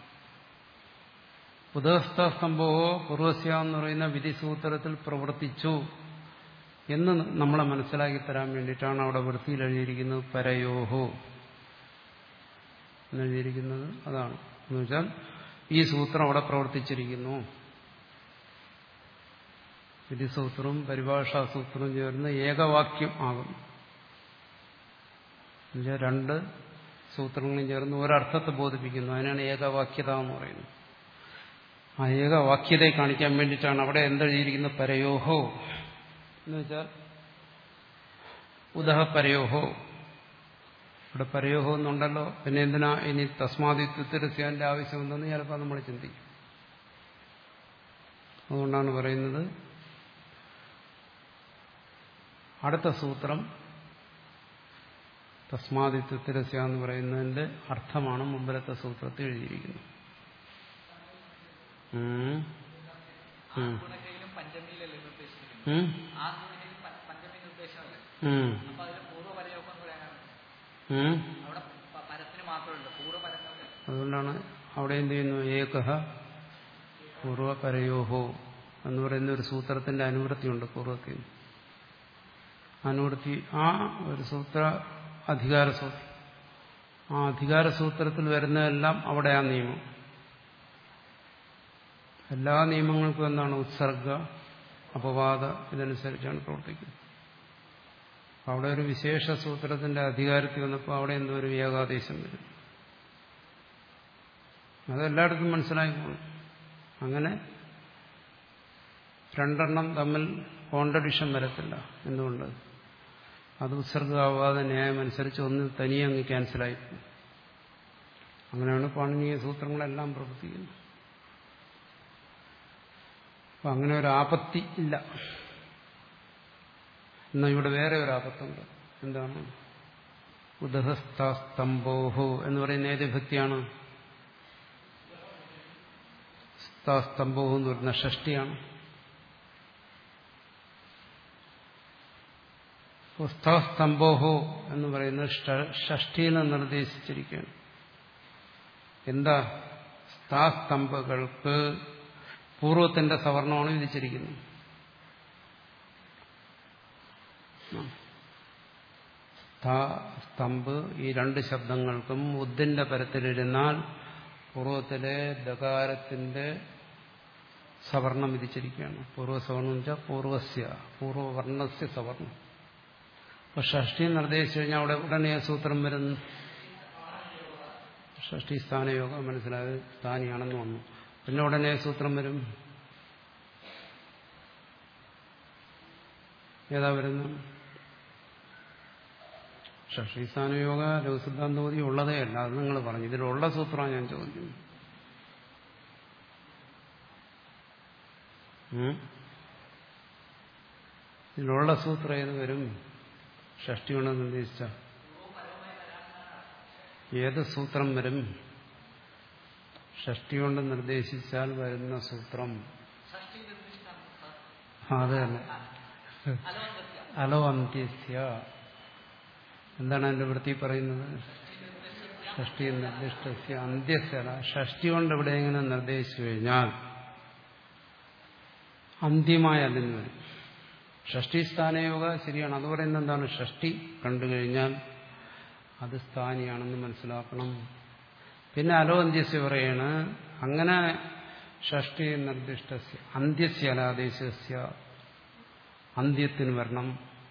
ഉദസ്ഥാസ്തംഭവോ പൂർവസ്യ എന്ന് പറയുന്ന വിധിസൂത്രത്തിൽ പ്രവർത്തിച്ചു എന്ന് നമ്മളെ മനസ്സിലാക്കി തരാൻ വേണ്ടിയിട്ടാണ് അവിടെ വൃത്തിയിൽ എഴുതിയിരിക്കുന്നത് പരയോഹോ എന്നെഴുതിയിരിക്കുന്നത് അതാണ് എന്ന് വെച്ചാൽ ഈ സൂത്രം അവിടെ പ്രവർത്തിച്ചിരിക്കുന്നു വിധിസൂത്രവും പരിഭാഷാസൂത്രവും ചേർന്ന് ഏകവാക്യം ആകും എന്നുവെച്ചാൽ രണ്ട് സൂത്രങ്ങളും ചേർന്ന് ഒരർത്ഥത്തെ ബോധിപ്പിക്കുന്നു അതിനാണ് ഏകവാക്യത എന്ന് പറയുന്നത് ആ ഏകവാക്യതയെ കാണിക്കാൻ വേണ്ടിയിട്ടാണ് അവിടെ എന്തെഴുതിയിരിക്കുന്നത് പരയോഹോ എന്ന് വെച്ചാൽ ഉദഹ പരയോഹോ ഇവിടെ പരയോഹോ എന്നുണ്ടല്ലോ പിന്നെ എന്തിനാ ഇനി തസ്മാദിത്വത്തിരസ്യാന്റെ ആവശ്യമുണ്ടെന്ന് ചിലപ്പോൾ നമ്മൾ ചിന്തിക്കും അതുകൊണ്ടാണ് പറയുന്നത് അടുത്ത സൂത്രം തസ്മാദിത്വത്തിരസ്യ എന്ന് പറയുന്നതിന്റെ അർത്ഥമാണ് മുമ്പിലത്തെ സൂത്രത്തിൽ എഴുതിയിരിക്കുന്നത് ഉം. ഉം. ഗുണകയിലും പഞ്ചമിയിലല്ലേ ഇത് ഉദ്ദേശിച്ചിരിക്കുന്നത് ഉം. ആ ഗുണകയിൽ പഞ്ചമി നിർദ്ദേശമല്ലേ ഉം. അപ്പൊ അതിൽ പൂർവ്വപരയോഗം എന്ന് പറയാനാണ് ഉം. അവിടെ പ- പരത്തിന് മാത്രമല്ല പൂർവ്വപരങ്ങൾക്ക് അതുകൊണ്ടാണ് അവിടെ എന്ത് ചെയ്യുന്നു ഏകഹ പൂർവപരയോഹോ എന്ന് പറയുന്ന ഒരു സൂത്രത്തിന്റെ അനുവൃത്തിയുണ്ട് പൂർവ്വത്തിൽ അനുവൃത്തി ആ ഒരു സൂത്ര അധികാര സൂത്രം ആ അധികാര സൂത്രത്തിൽ വരുന്നതെല്ലാം അവിടെ ആ നിയമം എല്ലാ നിയമങ്ങൾക്കും എന്താണ് ഉത്സർഗ അപവാദ ഇതനുസരിച്ചാണ് പ്രവർത്തിക്കുന്നത് അപ്പൊ അവിടെ ഒരു വിശേഷ സൂത്രത്തിന്റെ അധികാരത്തിൽ വന്നപ്പോൾ അവിടെ എന്തോ ഒരു ഏകാദേശം വരും അതെല്ലായിടത്തും മനസ്സിലായിക്കോളും അങ്ങനെ രണ്ടെണ്ണം തമ്മിൽ കോൺട്രഡിക്ഷൻ വരത്തില്ല എന്തുകൊണ്ട് അത് ഉത്സർഗാവാத ന്യായം അനുസരിച്ച് ഒന്ന് തനിയെ അങ്ങ് ക്യാൻസലായി പോകും അങ്ങനെയാണ് പാണിനീയ സൂത്രങ്ങളെല്ലാം പ്രവർത്തിക്കുന്നത് അപ്പൊ അങ്ങനെ ഒരു ആപത്തി ഇല്ല എന്നാൽ ഇവിടെ വേറെ ഒരു ആപത്തുണ്ട് എന്താണ് ഉദഹസ്തംബോഹോ എന്ന് പറയുന്ന ഏത് ഭക്തിയാണ് സ്തംഭോഹോ എന്ന് പറയുന്ന ഷഷ്ടിയാണ് സ്തംഭോഹോ എന്ന് പറയുന്നത് ഷഷ്ടിയിൽ നിർദ്ദേശിച്ചിരിക്കുകയാണ് എന്താ സ്ഥാസ്തംഭകൾക്ക് പൂർവത്തിന്റെ സവർണമാണ് വിധിച്ചിരിക്കുന്നത് സ്തംഭ് ഈ രണ്ട് ശബ്ദങ്ങൾക്കും ഉദ്ദിന്റെ പരത്തിലിരുന്നാൽ പൂർവത്തിലെ ദകാരത്തിന്റെ സവർണം വിധിച്ചിരിക്കുകയാണ് പൂർവ്വസവർണം എന്ന് വെച്ചാൽ പൂർവസ്യ പൂർവ്വവർണസ്യ സവർണം അപ്പൊ ഷഷ്ടി നിർദ്ദേശിച്ചു കഴിഞ്ഞാൽ അവിടെ ഉടനെ ആ സൂത്രം വരുന്നു ഷഷ്ടി സ്ഥാനയോഗം മനസ്സിലായത് സ്ഥാനിയാണെന്ന് വന്നു പിന്നെ ഉടനെ സൂത്രം വരും ഏതാ വരുന്നു ഷഷ്ടി സ്ഥാനയോഗ ലഘുസിദ്ധാന്തോതി ഉള്ളതേ അല്ല അത് നിങ്ങൾ പറഞ്ഞു ഇതിലുള്ള സൂത്രമാണ് ഞാൻ ചോദിക്കുന്നത് ഉം? ഇതിലുള്ള സൂത്രം ഏത് വരും ഷഷ്ടി കൊണ്ട് നിർദ്ദേശിച്ച ഏത് സൂത്രം വരും ഷഷ്ടി കൊണ്ട് നിർദ്ദേശിച്ചാൽ വരുന്ന സൂത്രം ഷഷ്ടി നിർദ്ദിഷ്ടം ആ, അത് തന്നെ അലോന്തസ്യ അലോ അന്ത്യസ്യ എന്താണ് അതിന്റെ വൃത്തി പറയുന്നത് ഷഷ്ടി നിർദ്ദിഷ്ട അന്ത്യസ്യല ഷഷ്ടി കൊണ്ട് എവിടെയെങ്കിലും നിർദ്ദേശിച്ചു കഴിഞ്ഞാൽ അന്ത്യമായ അതിന് വരും ഷഷ്ടി സ്ഥാനയോഗ ശരിയാണ് അത് പറയുന്നത് എന്താണ് ഷഷ്ടി കണ്ടു കഴിഞ്ഞാൽ അത് സ്ഥാനിയാണെന്ന് മനസ്സിലാക്കണം പിന്നെ അലോ അന്ത്യസ്യ പറയാണ് അങ്ങനെ ഷഷ്ടി നിർദ്ദിഷ്ട അന്ത്യസ്യ അലാദേശസ്യ അന്ത്യത്തിന് വരണം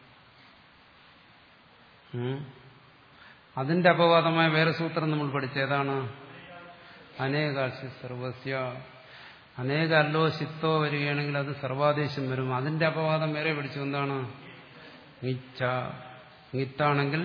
ഉം. അതിന്റെ അപവാദമായ വേറെ സൂത്രം നമ്മൾ പഠിച്ച ഏതാണ് അനേകാശി സർവസ്യ അനേക അല്ലോ ചിത്തോ വരികയാണെങ്കിൽ അത് സർവാദേശം വരും അതിന്റെ അപവാദം വേറെ പഠിച്ചു എന്താണ് നിച്ച നിത്താണെങ്കിൽ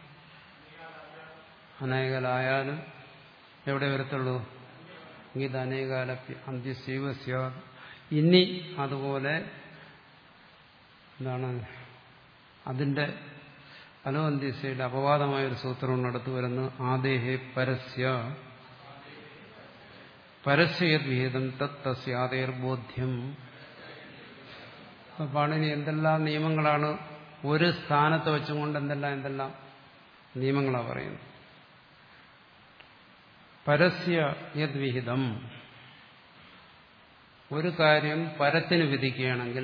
അനേകലായാലും എവിടെ വരത്തുള്ളൂ ഇത് അനേകാല അന്ത്യശൈവസ്യ ഇനി അതുപോലെ എന്താണ് അതിന്റെ അലോന്ത്യസയുടെ അപവാദമായ ഒരു സൂത്രമാണ് അടുത്തു വരുന്നത് ആദേഹേ പരസ്യ പരസ്യദ്വിഹിതം തത്തസ്യാതേർബോധ്യം അപ്പൊ പാണിനി എന്തെല്ലാം നിയമങ്ങളാണ് ഒരു സ്ഥാനത്ത് വെച്ചുകൊണ്ട് എന്തെല്ലാം എന്തെല്ലാം നിയമങ്ങളാണ് പറയുന്നത് പരസ്യ യദ്വിഹിതം ഒരു കാര്യം പരത്തിന് വിധിക്കുകയാണെങ്കിൽ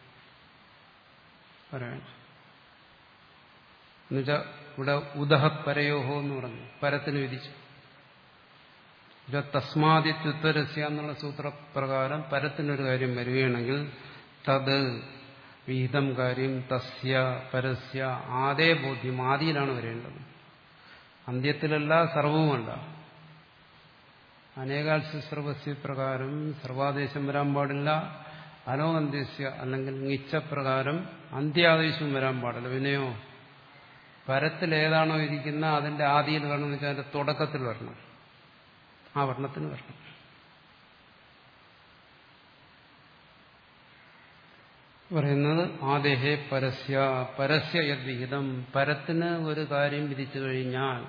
പറയണം എന്നുവെച്ചാൽ ഇവിടെ ഉദഹപരയോഹോ എന്ന് പറഞ്ഞു പരത്തിന് വിധിച്ചു ഇവിടെ തസ്മാദിത്യുത്തരസ്യ എന്നുള്ള സൂത്രപ്രകാരം പരത്തിനൊരു കാര്യം വരികയാണെങ്കിൽ തത് വിഹിതം കാര്യം തസ്യ പരസ്യ ആദേ ബോധ്യം ആദിയിലാണ് വരേണ്ടത് അന്ത്യത്തിലല്ല സർവവുമല്ല അനേകാൽസ്യ സർവസ്യ പ്രകാരം സർവാദേശം വരാൻ പാടില്ല അനോകന്ത്യസ്യ അല്ലെങ്കിൽ നിച്ചപ്രകാരം അന്ത്യാദേശം വരാൻ പാടില്ല പിന്നെയോ പരത്തിൽ ഏതാണോ ഇരിക്കുന്ന അതിന്റെ ആദിയിൽ വരണമെന്ന് വെച്ചാൽ അതിന്റെ തുടക്കത്തിൽ വരണം ആ വർണ്ണത്തിന് വരണം പറയുന്നത് ആദേഹേ പരസ്യ പരസ്യ യദ്വിഹിതം പരത്തിന് ഒരു കാര്യം വിധിച്ചു കഴിഞ്ഞാൽ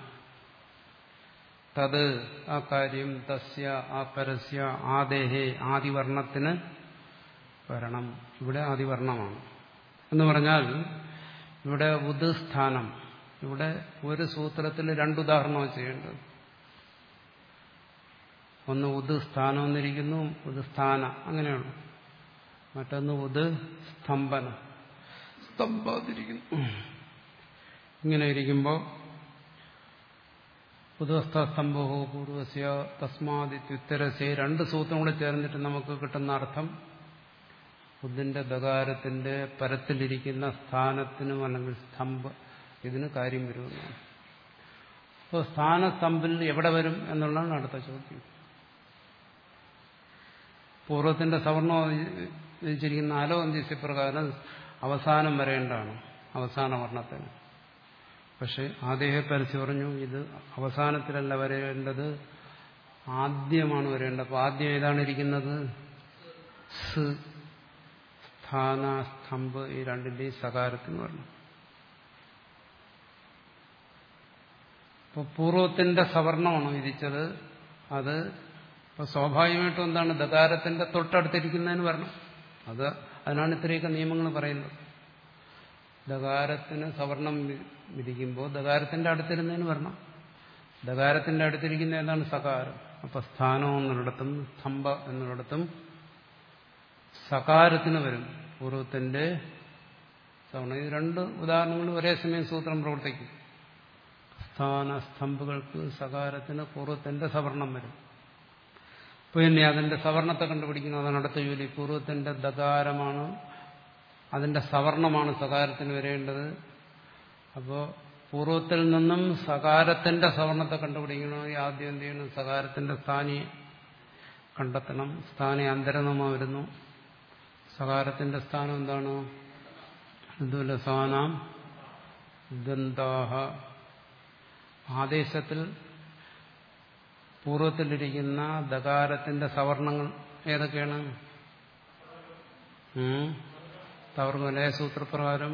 തത് ആ കാര്യം തസ്യ ആ പരസ്യ ആദേഹേ ആദിവർണത്തിന് വരണം ഇവിടെ ആദിവർണമാണ് എന്ന് പറഞ്ഞാൽ ഇവിടെ ഉദസ്ഥാനം ഇവിടെ ഒരു സൂത്രത്തിൽ രണ്ടുദാഹരണമാണ് ചെയ്യേണ്ടത് ഒന്ന് ഉദ് സ്ഥാനം എന്നിരിക്കുന്നു ഉദ് സ്ഥാന അങ്ങനെയാണ് മറ്റൊന്ന് ഉദ് സ്തംഭന സ്തംഭത്തിരിക്കുന്നു ഇങ്ങനെ ഇരിക്കുമ്പോൾ പുതുവസ്ഥസ്തംഭോ പൂർവസ്യ തസ്മാദിത്യുത്തരസ്യ രണ്ട് സൂത്രം കൂടെ ചേർന്നിട്ട് നമുക്ക് കിട്ടുന്ന അർത്ഥം ബുദ്ധിന്റെ ദകാരത്തിന്റെ പരത്തിലിരിക്കുന്ന സ്ഥാനത്തിനും അല്ലെങ്കിൽ സ്തംഭ ഇതിന് കാര്യം വരുമെന്നാണ് അപ്പോൾ സ്ഥാനസ്തംഭിൽ എവിടെ വരും എന്നുള്ളതാണ് അടുത്ത ചോദ്യം പൂർവ്വത്തിന്റെ സവർണം വിധിച്ചിരിക്കുന്ന ആലോ അന്ത്യസ്യപ്രകാരം അവസാനം വരേണ്ടതാണ് അവസാന വർണ്ണത്തിന് പക്ഷെ ആദേഹ പരസ്യം പറഞ്ഞു ഇത് അവസാനത്തിലല്ല വരേണ്ടത് ആദ്യമാണ് വരേണ്ടത് അപ്പോൾ ആദ്യം ഏതാണ് ഇരിക്കുന്നത് സ് സ്ഥാന സ്തംഭ് ഈ രണ്ടിന്റെയും സകാരത്തിന് വരണം ഇപ്പോൾ പൂർവ്വത്തിന്റെ സവർണമാണ് വിധിച്ചത് അത് ഇപ്പൊ സ്വാഭാവികമായിട്ടും എന്താണ് ദകാരത്തിന്റെ തൊട്ടടുത്തിരിക്കുന്നതിന് വരണം അത് അതിനാണ് ഇത്രയൊക്കെ നിയമങ്ങൾ പറയുന്നത് ദകാരത്തിന് സവർണം വിധിക്കുമ്പോൾ ദകാരത്തിന്റെ അടുത്തിരുന്നതിന് വരണം ദകാരത്തിന്റെ അടുത്തിരിക്കുന്ന ഏതാണ് സകാരം അപ്പൊ സ്ഥാനം എന്നിടത്തും സ്തംഭ എന്നിടത്തും സകാരത്തിന് വരും പൂർവ്വത്തിന്റെ സവർണം ഇത് രണ്ട് ഉദാഹരണങ്ങൾ ഒരേ സമയം സൂത്രം പ്രവർത്തിക്കും സ്ഥാന സ്തംഭകൾക്ക് സകാരത്തിന് പൂർവ്വത്തിന്റെ സവർണം വരും പിന്നെ അതിന്റെ സവർണത്തെ കണ്ടുപിടിക്കുന്നത് അതാണ് അടുത്ത ജോലി പൂർവ്വത്തിന്റെ ദകാരമാണ് അതിന്റെ സവർണമാണ് സകാരത്തിന് വരേണ്ടത് അപ്പോൾ പൂർവ്വത്തിൽ നിന്നും സകാരത്തിന്റെ സവർണത്തെ കണ്ടുപിടിക്കണമെങ്കിൽ ആദ്യം എന്ത് ചെയ്യണം സകാരത്തിന്റെ സ്ഥാനി കണ്ടെത്തണം സ്ഥാനി അന്തരനമ വരുന്നു സകാരത്തിന്റെ സ്ഥാനം എന്താണ് ദുലസാനാം ദന്താഹ ആദേശത്തിൽ പൂർവ്വത്തിലിരിക്കുന്ന ദകാരത്തിന്റെ സവർണങ്ങൾ ഏതൊക്കെയാണ് തവർങ്ങലയ സൂത്രപ്രകാരം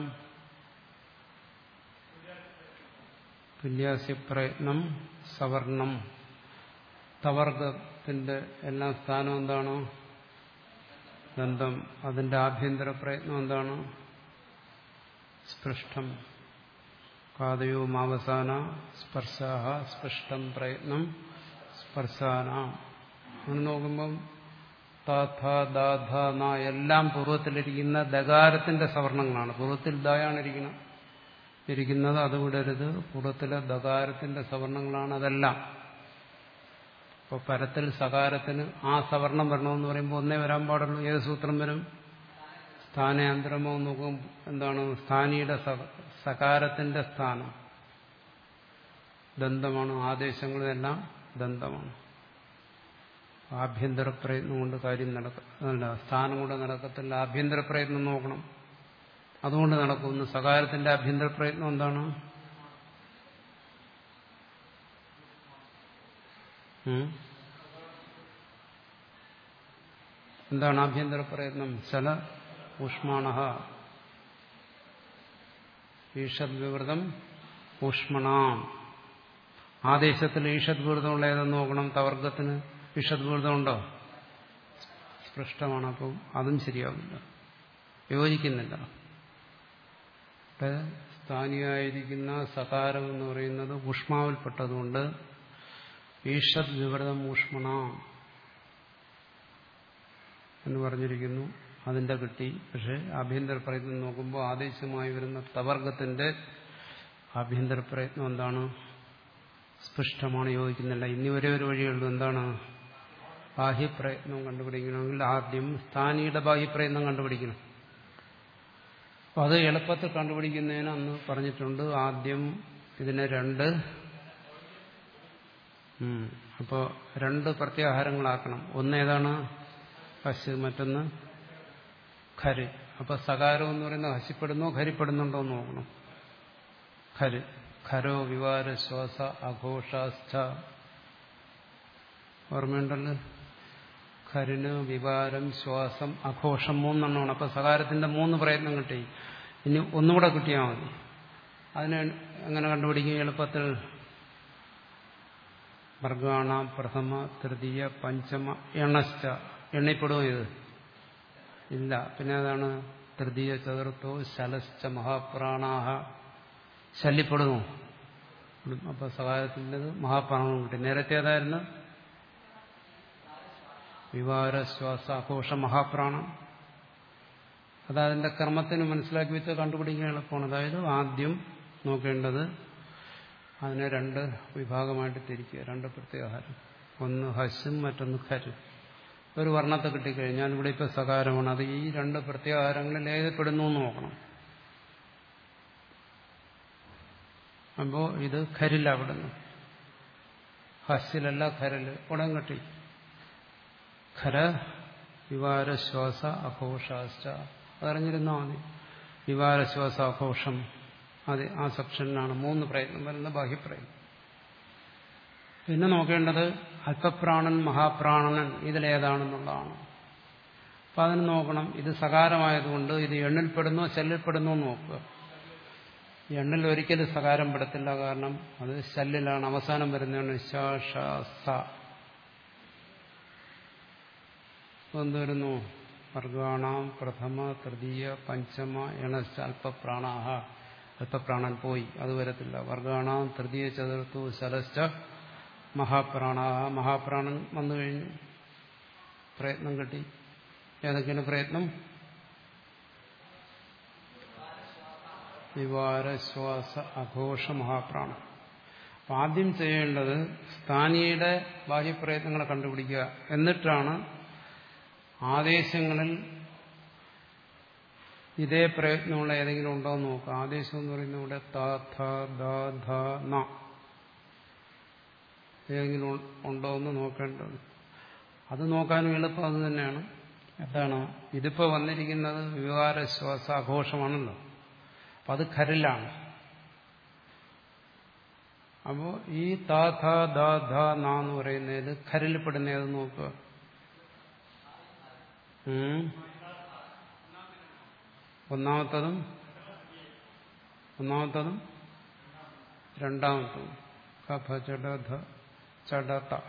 തുല്യാസ്യപ്രയത്നം സവർണം തവർഗത്തിന്റെ എല്ലാ സ്ഥാനം എന്താണ് ദന്തം അതിന്റെ ആഭ്യന്തര പ്രയത്നം എന്താണ് സ്പൃഷ്ടം കാതയോ മാവസാന സ്പർശാഹ സ്പൃഷ്ടം പ്രയത്നം സ്പർശാന അങ്ങനെ നോക്കുമ്പം താഥ ദാധ ന എല്ലാം പൂർവ്വത്തിലിരിക്കുന്ന ദകാരത്തിന്റെ സവർണങ്ങളാണ് പൂർവ്വത്തിൽ ദായാണ് ഇരിക്കുന്നത് ഇരിക്കുന്നത് അത് വിടരുത് പൂർവ്വത്തിലെ ദകാരത്തിന്റെ സവർണങ്ങളാണ് അതെല്ലാം ഇപ്പോൾ പരത്തിൽ സകാരത്തിന് ആ സവർണം വരണമെന്ന് പറയുമ്പോൾ ഒന്നേ വരാൻ പാടുള്ളൂ ഏത് സൂത്രം വരും സ്ഥാനാന്തരമോ നോക്കും എന്താണ് സ്ഥാനിയുടെ സകാരത്തിന്റെ സ്ഥാനം ദന്തമാണ് ആദേശങ്ങളെല്ലാം ദന്തമാണ് ആഭ്യന്തര പ്രയത്നം കൊണ്ട് കാര്യം നടക്കില്ല സ്ഥാനം കൊണ്ട് നടക്കത്തില്ല ആഭ്യന്തര പ്രയത്നം നോക്കണം അതുകൊണ്ട് നടക്കുന്നു സകാരത്തിന്റെ ആഭ്യന്തര പ്രയത്നം എന്താണ് എന്താണ് ആഭ്യന്തര പ്രയത്നം ശല ഊഷ്മാണ ഈഷദ് വിവൃതം ഊഷ്മണാം ആദേശത്തിൽ ഈഷദ് വിവൃതമുള്ള ഏതെന്ന് നോക്കണം തവർഗത്തിന് ഈഷദ് വിവൃതമുണ്ടോ സ്പൃഷ്ടമാണ് അപ്പം അതും ശരിയാവില്ല യോജിക്കുന്നില്ല സ്ഥാനിയായിരിക്കുന്ന സകാരം എന്ന് പറയുന്നത് ഊഷ്മാവിൽപ്പെട്ടതുകൊണ്ട് ഈഷദ് വിവൃതം ഊഷ്മണ എന്ന് പറഞ്ഞിരിക്കുന്നു അതിന്റെ കിട്ടി പക്ഷെ ആഭ്യന്തര പ്രയത്നം നോക്കുമ്പോൾ ആദേശമായി വരുന്ന തവർഗത്തിന്റെ ആഭ്യന്തര പ്രയത്നം എന്താണ് സ്പഷ്ടമാണ് യോജിക്കുന്നില്ല ഇനി ഒരേ ഒരു വഴിയുള്ളൂ എന്താണ് ബാഹ്യപ്രയത്നം കണ്ടുപിടിക്കണമെങ്കിൽ ആദ്യം സ്ഥാനിയുടെ ബാഹ്യപ്രയത്നം കണ്ടുപിടിക്കണം അപ്പം അത് എളുപ്പത്തിൽ കണ്ടുപിടിക്കുന്നതിന് അന്ന് പറഞ്ഞിട്ടുണ്ട് ആദ്യം ഇതിനെ രണ്ട് ഉം. അപ്പോ രണ്ട് പ്രത്യാഹാരങ്ങളാക്കണം ഒന്ന് ഏതാണ് ഹസ് മറ്റൊന്ന് ഖര് അപ്പൊ സകാരം എന്ന് പറയുന്നത് ഹസിപ്പെടുന്നോ ഖരിപ്പെടുന്നുണ്ടോ എന്ന് നോക്കണം ഖര് ഖരോ വിവാര ശ്വാസ അഘോഷാസ്ഥ ഓർമ്മയുണ്ടല്ലോ ഖരിന് വികാരം ശ്വാസം അഘോഷം മൂന്നെണ്ണമാണ് അപ്പൊ സകാരത്തിന്റെ മൂന്ന് പ്രയത്നം കിട്ടി ഇനി ഒന്നുകൂടെ കിട്ടിയാൽ മതി അതിന് എങ്ങനെ കണ്ടുപിടിക്കും എളുപ്പത്തിൽ വർഗാണ പ്രഥമ തൃതീയ പഞ്ചമ എണശ്ച എണ്ണിപ്പെടുമോ ഇത് ഇല്ല പിന്നെ അതാണ് തൃതീയ ചതുർത്ഥോ ശലശ്ച മഹാപ്രാണാഹ ശല്യപ്പെടുമോ അപ്പൊ സകാരത്തിൻ്റെത് മഹാപ്രാണം കിട്ടി നേരത്തെ ഏതായിരുന്നു വിവാര ശ്വാസ ആഘോഷ മഹാപ്രാണം അതതിന്റെ ക്രമത്തിന് മനസ്സിലാക്കി വെച്ച് കണ്ടുപിടിക്കാൻ എളുപ്പമാണ് അതായത് ആദ്യം നോക്കേണ്ടത് അതിനെ രണ്ട് വിഭാഗമായിട്ട് തിരിക്കുക രണ്ട് പ്രത്യാഹാരം ഒന്ന് ഹസും മറ്റൊന്ന് ഖരും ഒരു വർണ്ണത്തെ കിട്ടിക്കഴിഞ്ഞാൽ ഇവിടെ ഇപ്പോൾ സകാരമാണ് അത് ഈ രണ്ട് പ്രത്യാഹാരങ്ങളിൽ ഏതെപ്പെടുന്നു എന്ന് നോക്കണം അപ്പോ ഇത് ഖരിലവിടുന്നു ഹസ്സിലല്ല ഖരല് ഉടൻ കിട്ടി ഖര വിവാരശ്വാസ അഘോഷാശ്ച അതറിഞ്ഞിരുന്നാൽ മതി വിവാരശ്വാസ അഘോഷം അത് ആ സെക്ഷനിലാണ് മൂന്ന് പ്രയത്നം വരുന്ന ബാഹ്യപ്രയത്നം പിന്നെ നോക്കേണ്ടത് അല്പപ്രാണൻ മഹാപ്രാണനൻ ഇതിലേതാണെന്നുള്ളതാണ് അപ്പം അതിന് നോക്കണം ഇത് സകാരമായതുകൊണ്ട് ഇത് എണ്ണിൽപ്പെടുന്നോ ശല്യപ്പെടുന്നോ എന്ന് നോക്കുക എണ്ണിൽ ഒരിക്കലും സകാരം പെടത്തില്ല കാരണം അത് ശല്ലിലാണ് അവസാനം വരുന്നതാണ് ശ ഷ സ എന്ത് വരുന്നു വർഗാണാം പ്രഥമ തൃതീയ പഞ്ചമ എണശ്ച അല്പപ്രാണാഹ അല്പപ്രാണൻ പോയി അത് വരത്തില്ല വർഗാണാം തൃതീയ ചതുർത്തു ശലശ്ച മഹാപ്രാണാഹ മഹാപ്രാണൻ വന്നു കഴിഞ്ഞു പ്രയത്നം കിട്ടി ഏതൊക്കെയാണ് പ്രയത്നം വിവാരശ്വാസ അഘോഷ മഹാപ്രാണം അപ്പൊ ആദ്യം ചെയ്യേണ്ടത് സ്ഥാനിയുടെ ബാഹ്യപ്രയത്നങ്ങളെ കണ്ടുപിടിക്കുക എന്നിട്ടാണ് ആദേശങ്ങളിൽ ഇതേ പ്രയത്നമുള്ള ഏതെങ്കിലും ഉണ്ടോ എന്ന് നോക്കുക ആദേശം എന്ന് പറയുന്നത് ഇവിടെ ത ഥ ദ ധ ന ഏതെങ്കിലും ഉണ്ടോ എന്ന് നോക്കേണ്ടത് അത് നോക്കാനും എളുപ്പം അത് തന്നെയാണ് എന്താണ് ഇതിപ്പോ വന്നിരിക്കുന്നത് വികാരശ്വാസ ആഘോഷമാണല്ലോ അപ്പൊ അത് ഖരിലാണ് അപ്പോ ഈ ത ഥ ദ ധ ന എന്ന് പറയുന്നതിൽ ഖരിൽപ്പെടുന്ന ഏത് നോക്കുക ഉം. ഒന്നാമത്തതും ഒന്നാമത്തതും രണ്ടാമത്തതും കഫ ചട ധ ചട ത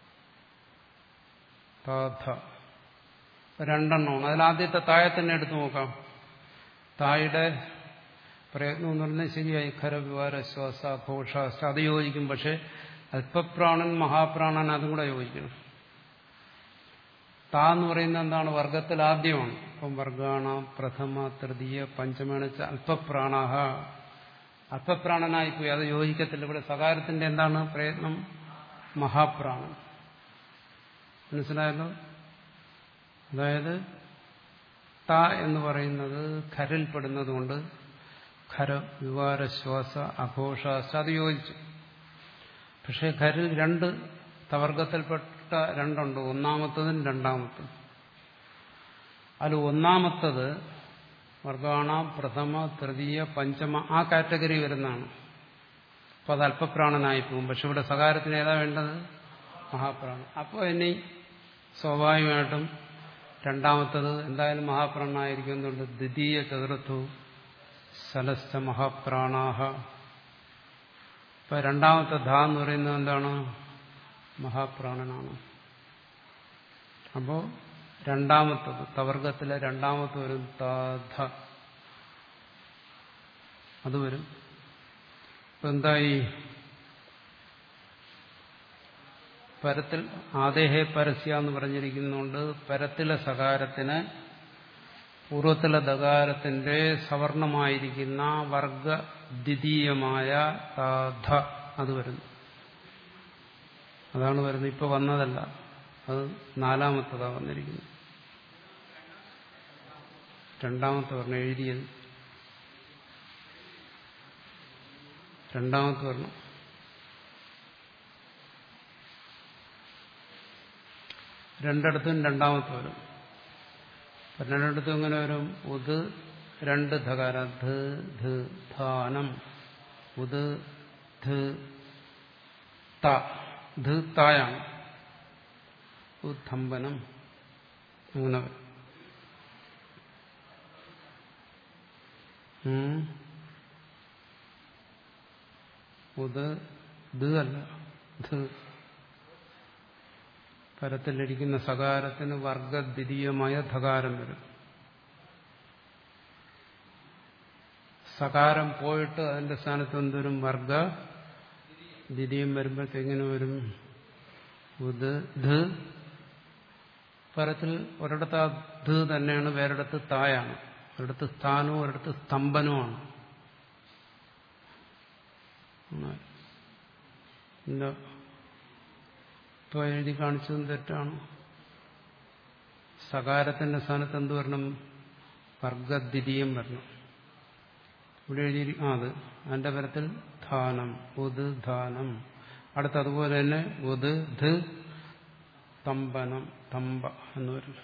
ത ധ രണ്ടെണ്ണമാണ് അതിലാദ്യത്തെ താഴെ തന്നെ എടുത്തു നോക്കാം തായുടെ പ്രയത്നം എന്ന് പറഞ്ഞാൽ ശരിയായി ഖരവിവാര ശ്വാസ ഘോഷാസ്ഥ അത് യോജിക്കും പക്ഷെ അല്പപ്രാണൻ മഹാപ്രാണൻ അതും കൂടെ യോജിക്കണം താ എന്ന് പറയുന്നത് എന്താണ് വർഗത്തിൽ ആദ്യമാണ് അപ്പം വർഗാണ പ്രഥമ തൃതീയ പഞ്ചമേണ അല്പപ്രാണാഹ അല്പപ്രാണനായിപ്പോയി അത് യോജിക്കത്തില്ല ഇവിടെ സകാരത്തിന്റെ എന്താണ് പ്രയത്നം മഹാപ്രാണൻ മനസ്സിലായല്ലോ അതായത് ത എന്ന് പറയുന്നത് ഖരിൽപ്പെടുന്നതുകൊണ്ട് ഖര വിവാരശ്വാസ അഘോഷാസ അത് യോജിച്ചു പക്ഷെ ഖരിൽ രണ്ട് തവർഗത്തിൽപ്പെട്ട രണ്ടുണ്ട് ഒന്നാമത്തതും രണ്ടാമത്തതും അതിൽ ഒന്നാമത്തത് വർഗാണ പ്രഥമ തൃതീയ പഞ്ചമ ആ കാറ്റഗറി വരുന്നതാണ് അപ്പൊ അത് അല്പപ്രാണനായി പോകും പക്ഷെ ഇവിടെ സകാരത്തിന് ഏതാ വേണ്ടത് മഹാപ്രാണൻ അപ്പോൾ ഇനി സ്വാഭാവികമായിട്ടും രണ്ടാമത്തത് എന്തായാലും മഹാപ്രാണനായിരിക്കും എന്തുകൊണ്ട് ദ്വിതീയ ചതുർത്ഥു സലസ്ഥ മഹാപ്രാണാഹ ഇപ്പൊ രണ്ടാമത്തെ ധ എന്ന് പറയുന്നത് എന്താണ് മഹാപ്രാണനാണ് അപ്പോ രണ്ടാമത്തത് തവർഗത്തിലെ രണ്ടാമത്തെ വരും താധ അത് വരും ഇപ്പൊ എന്തായി പരത്തിൽ ആദേഹേ പരസ്യ എന്ന് പറഞ്ഞിരിക്കുന്നുണ്ട് പരത്തിലെ സകാരത്തിന് പൂർവത്തിലെ ദകാരത്തിന്റെ സവർണമായിരിക്കുന്ന വർഗ ദ്വിതീയമായ താധ അത് വരുന്നു അതാണ് വരുന്നത് ഇപ്പൊ വന്നതല്ല അത് നാലാമത്തതാ വന്നിരിക്കുന്നത് രണ്ടാമത്തെ വർണ്ണം എഴുതിയത് രണ്ടാമത്തെ വർണ്ണം രണ്ടിടത്തും രണ്ടാമത്തെ വരും അപ്പൊ രണ്ടിടത്തും എങ്ങനെ വരും ഉത് രണ്ട് ധകാര ധ ധ ധാനം ഉത് ധ ത ധ തായാണ് ഉത്ഥംബനം അങ്ങനെ വരും ഉം. ഉത് ദ് അല്ല ധ പരത്തിലിരിക്കുന്ന സകാരത്തിന് വർഗദ്വിതീയമായ ധകാരം വരും സകാരം പോയിട്ട് അതിന്റെ സ്ഥാനത്ത് എന്തോരും വർഗ ദ്വിതീയം വരുമ്പോഴത്തേക്കിങ്ങനെ വരും ഉത് ധ പരത്തിൽ ഒരിടത്ത് ആ ധ തന്നെയാണ് വേറിടത്ത് തായാണ് ഒരിടത്ത് സ്ഥാനവും ഒരിടത്ത് സ്തംഭനവുമാണ് ഇല്ല ഇപ്പോൾ എഴുതി കാണിച്ചതും തെറ്റാണ് സകാരത്തിന്റെ സ്ഥാനത്ത് എന്ത് വരണം വർഗദ്വിതീയം വരണം ഇവിടെ എഴുതി ആ അത് അതിന്റെ പരത്തിൽ ധാനം ഉത് ധാനം അടുത്ത് അതുപോലെ തന്നെ ഉത് ധ് തമ്പനം തമ്പ എന്ന് വരും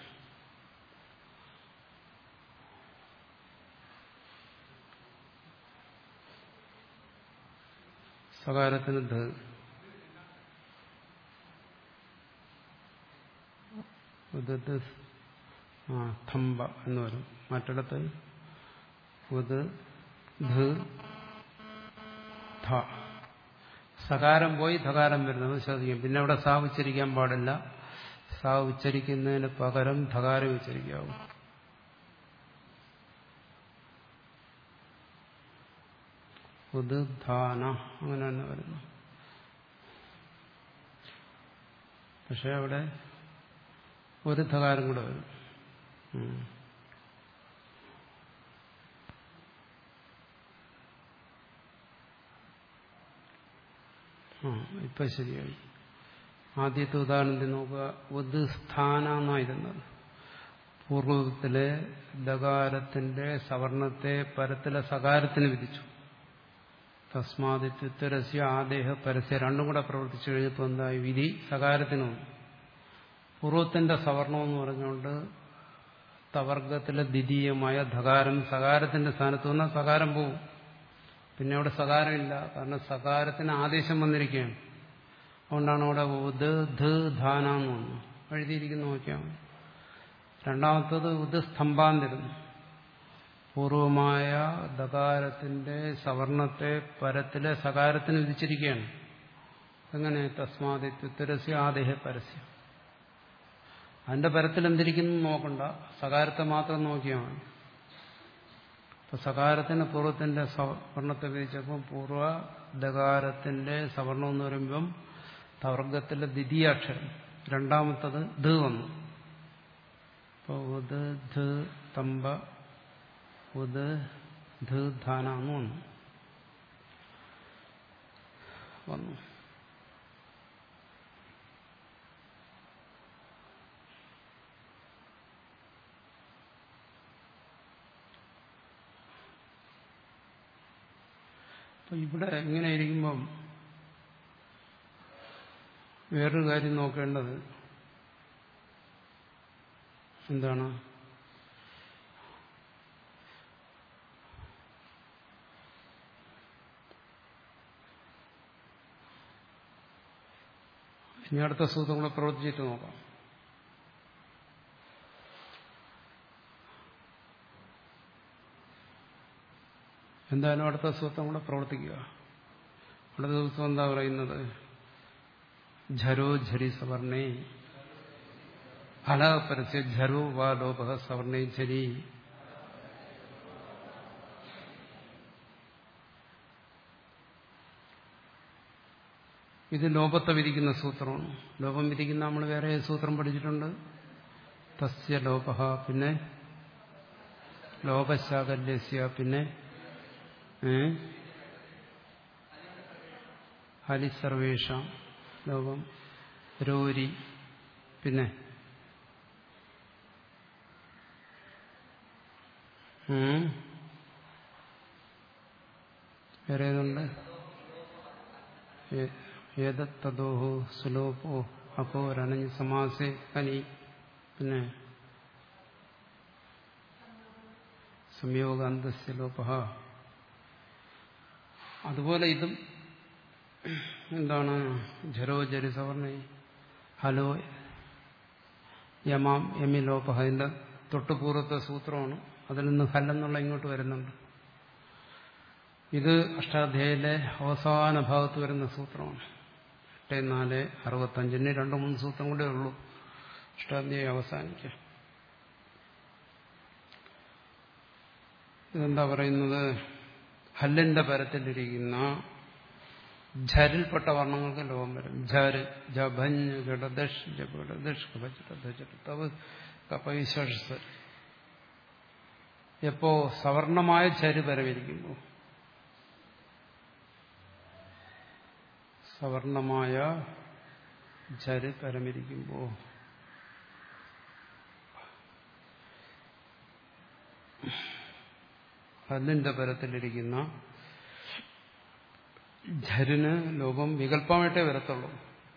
സകാരത്തിന് ധ ഉദത് ആ തമ്പ എന്ന് വരും മറ്റിടത്ത് ഉത് ധ ധ സകാരം പോയി ധകാരം വരുന്നത് ശ്രദ്ധിക്കും പിന്നെ അവിടെ സാ ഉച്ചരിക്കാൻ പാടില്ല സാ ഉച്ചരിക്കുന്നതിന് പകരം ധകാരം ഉച്ചരിക്കാവും ഉദ്ധാന അങ്ങനെ തന്നെ വരുന്നു പക്ഷെ അവിടെ ഒരു ധകാരം കൂടെ വരും ഉം. ആ ഇപ്പൊ ശരിയായി ആദ്യത്തെ ഉദാഹരണത്തിൽ നോക്കുക ഉദ് സ്ഥാന എന്നായിരുന്നത് പൂർവത്തിലെ ദകാരത്തിന്റെ സവർണത്തെ പരത്തിലെ സകാരത്തിന് വിധിച്ചു തസ്മാദിത്യുത്തരസ്യ ആദേഹ പരസ്യ രണ്ടും കൂടെ പ്രവർത്തിച്ചു കഴിഞ്ഞപ്പോൾ എന്തായി വിധി സകാരത്തിന് വന്നു പൂർവത്തിന്റെ സവർണം എന്ന് പറഞ്ഞുകൊണ്ട് തവർഗത്തിലെ ദ്വിതീയമായ ധകാരം സകാരത്തിന്റെ സ്ഥാനത്ത് വന്നാൽ സകാരം പോവും പിന്നെ അവിടെ സകാരമില്ല കാരണം സകാരത്തിന് ആദേശം വന്നിരിക്കുകയാണ് അതുകൊണ്ടാണ് അവിടെ ഉദ് ധ ധാന എന്ന് വന്നു എഴുതിയിരിക്കുന്നു നോക്കിയാൽ മതി. രണ്ടാമത്തത് ഉദ് സ്തംഭാന്തിരുന്നു പൂർവമായ ദകാരത്തിന്റെ സവർണത്തെ പരത്തിലെ സകാരത്തിന് വിധിച്ചിരിക്കുകയാണ് എങ്ങനെ തസ്മാദിത്യുത്തരസ്യ ആദേഹ പരസ്യം അതിന്റെ പരത്തിൽ എന്തിരിക്കുന്നു നോക്കണ്ട സകാരത്തെ മാത്രം നോക്കിയാൽ മതി അപ്പൊ സകാരത്തിന് പൂർവ്വത്തിന്റെ സവർണത്തെ വിധിച്ചപ്പോൾ പൂർവ്വ ദകാരത്തിന്റെ സവർണം എന്ന് പറയുമ്പം തവർഗത്തിലെ ദ്വിതീയാക്ഷരം രണ്ടാമത്തത് ധ വന്നു അപ്പോൾ ഉദ് ധ തമ്പ ഉദ് ധ ധാന എന്ന് വന്നു വന്നു അപ്പൊ ഇവിടെ ഇങ്ങനെ ഇരിക്കുമ്പം വേറൊരു കാര്യം നോക്കേണ്ടത് എന്താണ് ഇനി അടുത്ത സൂത്രം കൂടെ പ്രവർത്തിച്ചിട്ട് നോക്കാം എന്തായാലും അടുത്ത സൂത്രം കൂടെ പ്രവർത്തിക്കുക അടുത്ത ദിവസം എന്താ പറയുന്നത് ഝരോ ഝരി സവർണേ ഫല പരസ്യ ഝരോ വാ ലോപ സവർണേ ഝരി ഇത് ലോപത്തെ വിധിക്കുന്ന സൂത്രമാണ് ലോപം വിധിക്കുന്ന നമ്മൾ വേറെ സൂത്രം പഠിച്ചിട്ടുണ്ട് തസ്യ ലോപ പിന്നെ ലോപശാകല്യസ്യ പിന്നെ ഹലിസർവേഷ ലോകം രോരി പിന്നെ ഉം. വേറെ ഏതുണ്ട് ഏതത്തതോഹോ സുലോപോ അപ്പോ ഒരനഞ്ഞ് സമാസേ കനി പിന്നെ സംയോഗ അന്തസ്യ ലോപ അതുപോലെ ഇതും എന്താണ് ജരോ ജരി സവർണ ഹലോ യമാം യമി ലോപ ഇതിന്റെ തൊട്ടുപൂർവത്തെ സൂത്രമാണ് അതിൽ നിന്ന് ഹല്ലെന്നുള്ള ഇങ്ങോട്ട് വരുന്നുണ്ട് ഇത് അഷ്ടാധ്യായിലെ അവസാന ഭാഗത്ത് വരുന്ന സൂത്രമാണ് എട്ട് നാല് അറുപത്തഞ്ചിന് രണ്ട് മൂന്ന് സൂത്രം കൂടെ ഉള്ളൂ അഷ്ടാധ്യായം അവസാനിക്കാം ഇതെന്താ പറയുന്നത് ഹല്ലിന്റെ പരത്തിലിരിക്കുന്ന ഝരിൽപ്പെട്ട വർണ്ണങ്ങൾക്ക് ലോകം വരും ഝര് ജഭഞ്ഞ് ജഡദഷ് ജഡദഷ് കപചട കപൈശസ് എപ്പോ സവർണമായ ചര് പരമിരിക്കുമ്പോൾ സവർണമായ ചര് പരമിരിക്കുമ്പോൾ ഹല്ലിന്റെ പരത്തിലിരിക്കുന്ന ഝരിന് ലോകം വികല്പമായിട്ടേ വരത്തുള്ളൂ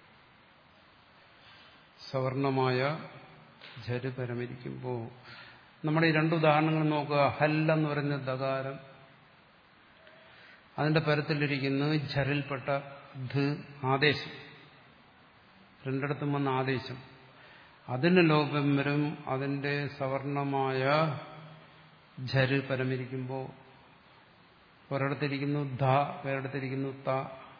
സവർണമായ ഝര് പരമിരിക്കുമ്പോൾ നമ്മുടെ ഈ രണ്ട് ഉദാഹരണങ്ങൾ നോക്കുക ഹല്ലെന്ന് പറയുന്ന ദകാരം അതിന്റെ പരത്തിലിരിക്കുന്നത് ഝരിൽപ്പെട്ട ധ് ആദേശം രണ്ടിടത്തും വന്ന ആദേശം അതിന് ലോകം വരും അതിന്റെ സവർണമായ ഝര് പരമിരിക്കുമ്പോൾ ഒരിടത്തിരിക്കുന്നു ധ വേറിടത്തിരിക്കുന്നു ത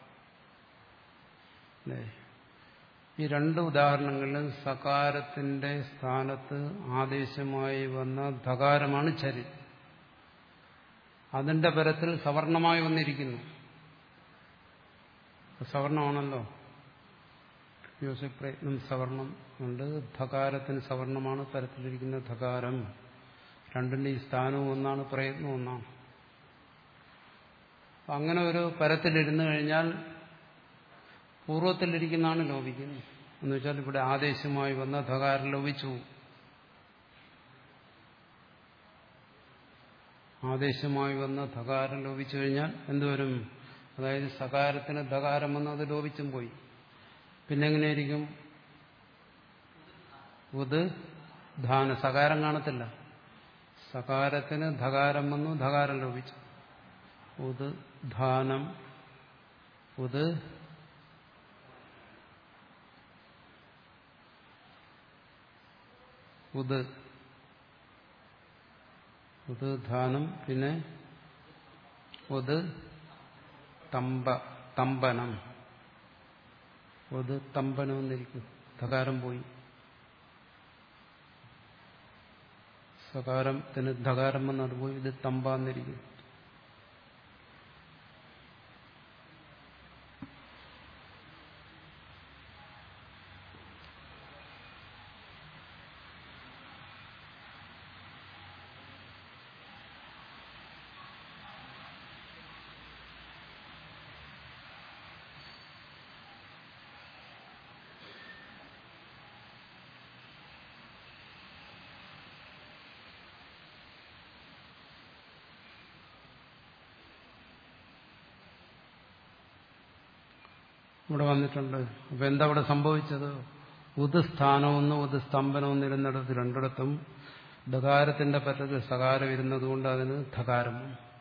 അല്ലേ ഈ രണ്ട് ഉദാഹരണങ്ങളിലും സകാരത്തിന്റെ സ്ഥാനത്ത് ആദേശമായി വന്ന ധകാരമാണ് ചരി അതിന്റെ പരത്തിൽ സവർണമായി വന്നിരിക്കുന്നു സവർണമാണല്ലോ യോസിഫ് പ്രയത്നം സവർണം ഉണ്ട് ധകാരത്തിന് സവർണമാണ് പരത്തിലിരിക്കുന്ന ധകാരം രണ്ടിന്റെ ഈ സ്ഥാനവും ഒന്നാണ് പ്രയത്നം ഒന്നാണ് അങ്ങനെ ഒരു പരത്തിലിരുന്നു കഴിഞ്ഞാൽ പൂർവ്വത്തിലിരിക്കുന്നതാണ് ലോപിക്കുന്നത് എന്ന് വെച്ചാൽ ഇവിടെ ആദേശമായി വന്ന ധകാരം ലോപിച്ചു ആദേശമായി വന്ന ധകാരം ലോപിച്ചു കഴിഞ്ഞാൽ എന്തുവരും അതായത് സകാരത്തിന് ധകാരം വന്ന് അത് ലോപിച്ചും പോയി പിന്നെ എങ്ങനെയായിരിക്കും ഉത് ധാന സകാരം കാണത്തില്ല സകാരത്തിന് ധകാരം വന്നു ധകാരം ലോപിച്ചു ഉത് ധാനം ഉത് ഉത് ഉത് ധാനം പിന്നെ ഉത് തമ്പ തമ്പനം ഉത് തമ്പനം എന്നിരിക്കും ധകാരം പോയി സകാരത്തിന് ധകാരം വന്ന് അത് പോയി ഇത് തമ്പാന്നിരിക്കും ഇവിടെ വന്നിട്ടുണ്ട് അപ്പൊ എന്താ ഇവിടെ സംഭവിച്ചത് ഉത് സ്ഥാനമൊന്ന് ഉത് സ്തംഭനമൊന്ന് ഇരുന്നിടത്ത് രണ്ടിടത്തും ധകാരത്തിന്റെ പറ്റത്തിൽ സകാരം ഇരുന്നതുകൊണ്ട് അതിന് ധകാരം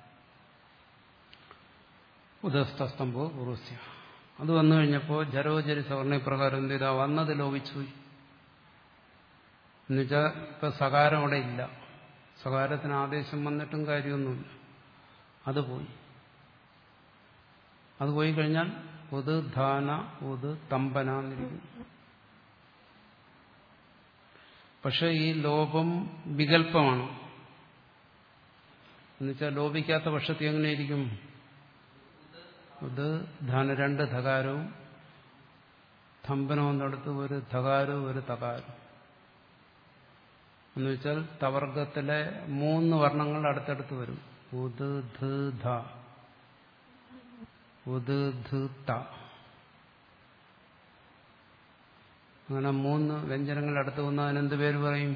ഉദസ്തംഭോ പൂർവസ്യ അത് വന്നു കഴിഞ്ഞപ്പോൾ ജരോജരി സവർണപ്രകാരം എന്ത് ചെയ്താ വന്നത് ലോപിച്ചു എന്നുവെച്ചാൽ ഇപ്പൊ സകാരം അവിടെ ഇല്ല സകാരത്തിന് ആദേശം വന്നിട്ടും കാര്യമൊന്നുമില്ല അത് പോയി അത് പോയി കഴിഞ്ഞാൽ ഉത് ധാന ഉത് തമ്പന എന്നിരിക്കും പക്ഷെ ഈ ലോപം വികല്പമാണ് എന്നുവെച്ചാൽ ലോപിക്കാത്ത പക്ഷത്തിൽ എങ്ങനെയിരിക്കും ഇത് ധാന രണ്ട് ധകാരവും തമ്പനം എന്നിടത്ത് ഒരു ധകാരവും ഒരു തകാരവും എന്നുവെച്ചാൽ തവർഗത്തിലെ മൂന്ന് വർണ്ണങ്ങൾ അടുത്തടുത്ത് വരും ഉത് ധ ധ ഉത് ധ ത അങ്ങനെ മൂന്ന് വ്യഞ്ജനങ്ങൾ അടുത്ത് വന്ന് അതിനെന്ത് പേര് പറയും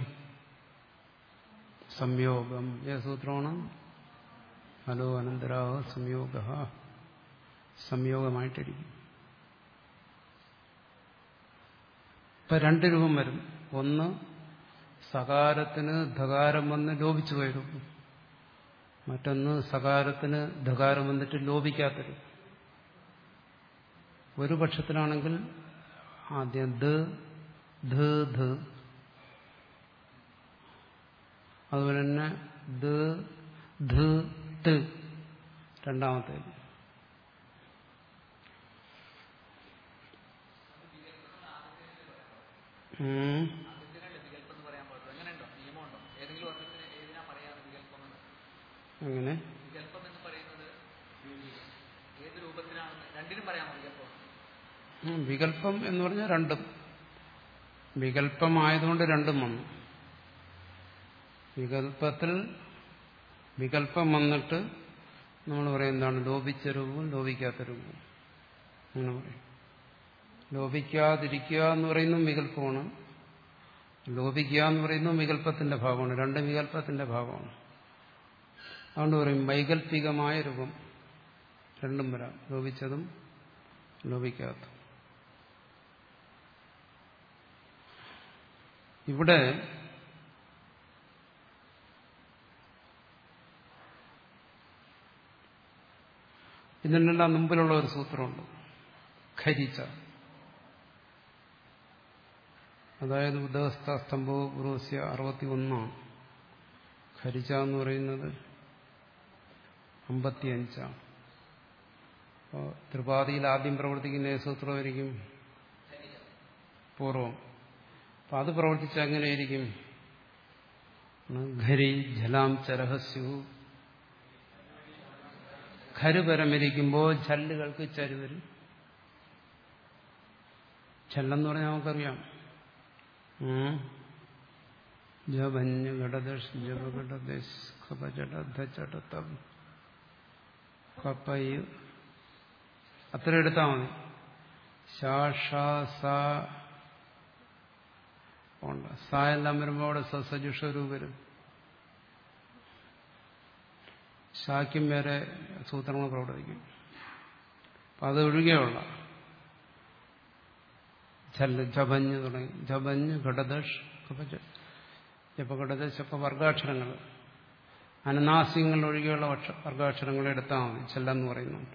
സംയോഗം ഏത് സൂത്രമാണ് ഹലോ അനന്തരാഹ സംയോഗ സംയോഗമായിട്ടിരിക്കും ഇപ്പൊ രണ്ട് രൂപം വരും ഒന്ന് സകാരത്തിന് ധകാരം വന്ന് ലോപിച്ചു പോയ രൂപം മറ്റൊന്ന് സകാരത്തിന് ധകാരം വന്നിട്ട് ലോപിക്കാത്തൊരു ഒരു പക്ഷത്തിലാണെങ്കിൽ ആദ്യം ദ ധ ധ അതുപോലെ തന്നെ ദ ധ ത് രണ്ടാമത്തെ ഉം. അതിനല്ലേ വികല്പം എന്ന് പറയാൻ പാടുള്ളൂ എങ്ങനെയുണ്ടോ നിയമമുണ്ടോ ഏതെങ്കിലും ഒരെണ്ണത്തിന് ഏതിനാ പറയാറ് വികല്പം എന്ന് അങ്ങനെ വികല്പം എന്ന് പറയുന്നത് ഏത് രൂപത്തിലാണെന്ന് രണ്ടിനും പറയാമോ വികല്പം ഉം, വികല്പം എന്ന് പറഞ്ഞാൽ രണ്ടും വികല്പമായതുകൊണ്ട് രണ്ടും വന്നു വികല്പത്തിൽ വികല്പം വന്നിട്ട് നമ്മൾ പറയും എന്താണ് ലോപിച്ച രൂപവും ലോപിക്കാത്ത രൂപവും അങ്ങനെ പറയും ലോപിക്കാതിരിക്കുക എന്ന് പറയുന്നതും വികല്പമാണ് ലോപിക്കുക എന്ന് പറയുന്നതും വികല്പത്തിന്റെ ഭാഗമാണ് രണ്ടും വികല്പത്തിന്റെ ഭാഗമാണ് അതുകൊണ്ട് പറയും വൈകല്പികമായ രൂപം രണ്ടും വരാം ലോപിച്ചതും ലോപിക്കാത്തതും ഇവിടെ ഇതിനെല്ലാം മുമ്പിലുള്ള ഒരു സൂത്രമുണ്ട് ഖരിച്ച അതായത് ഉദവസ്ഥ സ്തംഭോ പുറോസ്യ അറുപത്തി ഒന്നാണ് ഖരിച്ച എന്ന് പറയുന്നത് അമ്പത്തിയഞ്ചാണ് അപ്പോൾ ത്രിപാദിയിൽ ആദ്യം പ്രവർത്തിക്കുന്ന ഏത് സൂത്രമായിരിക്കും പൂർവം അപ്പം അത് പ്രവർത്തിച്ച എങ്ങനെയായിരിക്കും ഘരി ജലാം ചരഹസ്യു ഖര് പരമിരിക്കുമ്പോൾ ഛല്ലുകൾക്ക് ചരു വരും ഛല്ലെന്ന് പറഞ്ഞാൽ നമുക്കറിയാം ഉം. ജപഞ്ഞ് ഘടദശ് ജപഘടദശ് ഖപചടധചടതം കപ്പയ് അത്ര എടുത്താൽ മതി ഷാ ഷാ സാ ഉണ്ട് സാ എല്ലാം വരുമ്പോൾ അവിടെ സസജുഷരു വരും ഷാക്കും വേറെ സൂത്രങ്ങൾ പ്രവർത്തിക്കും അപ്പം അത് ഒഴികെയുള്ള ഛല്ല് ജപഞ്ഞ് തുടങ്ങി ജപഞ്ഞ് ഘടദഷ് ജപഘടദശ് അപ്പം വർഗാക്ഷരങ്ങൾ അനനാസ്യങ്ങൾ ഒഴികെയുള്ള വർഷ- വർഗാക്ഷരങ്ങൾ എടുത്താൽ മതി ചെല്ലെന്ന് പറയുന്നുണ്ട്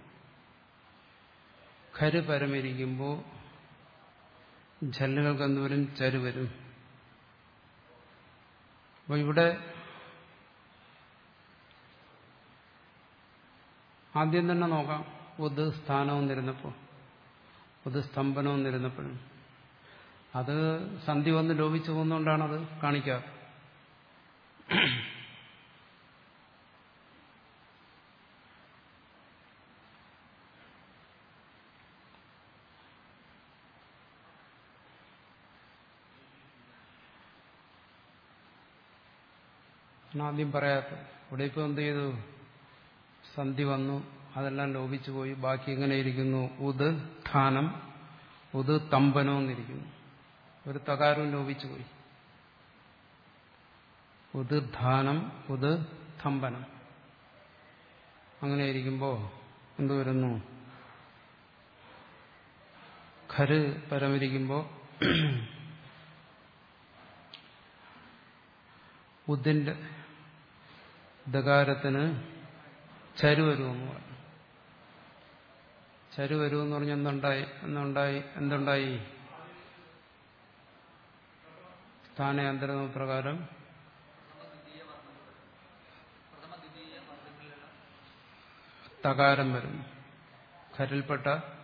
ഖര് പരമിരിക്കുമ്പോൾ ജല്ലുകൾക്ക് എന്ത് വരും ചരു വരും അപ്പോൾ ഇവിടെ ആദ്യം തന്നെ നോക്കാം ഉദ് സ്ഥാനവും നിരുന്നപ്പോൾ ഉദ് സ്തംഭനവും നിരുന്നപ്പോഴും അത് സന്ധി വന്ന് ലോപിച്ചു പോകുന്നതുകൊണ്ടാണ് അത് കാണിക്കാറ് ആണ് ആദ്യം പറയാത്തത് ഇവിടെ ഇപ്പോൾ എന്ത് ചെയ്തു സന്ധി വന്നു അതെല്ലാം ലോപിച്ചു പോയി ബാക്കി എങ്ങനെ ഇരിക്കുന്നു ഉത് ധാനം ഉത് തമ്പനം എന്നിരിക്കുന്നു ഒരു തകാരവും ലോപിച്ചു പോയി ഉത് ധാനം ഉത് തമ്പനം അങ്ങനെ ഇരിക്കുമ്പോൾ എന്ത് വരുന്നു ഖര് പരമിരിക്കുമ്പോൾ ഉദിന്റെ ദകാരത്തിന് ചരു വരുമെന്ന് പറഞ്ഞു ചരു വരുമെന്ന് പറഞ്ഞ എന്തുണ്ടായി എന്തുണ്ടായി എന്തുണ്ടായി സ്ഥാനാന്തര പ്രകാരം തകാരം വരും ഖരിൽപ്പെട്ട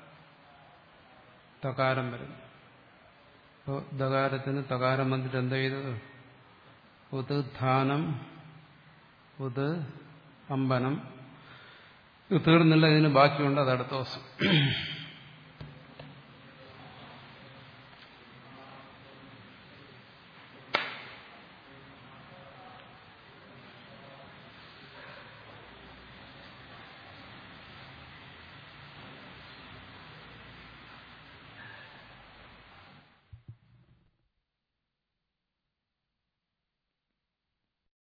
തകാരം വരും അപ്പോൾ ദകാരത്തിന് തകാരം വന്നിട്ട് എന്താ ചെയ്തത് ഉത് ധാനം ഉത് അമ്പനം ഇത് തീർന്നില്ല ഇതിന് ബാക്കിയുണ്ട് അത് അടുത്ത ദിവസം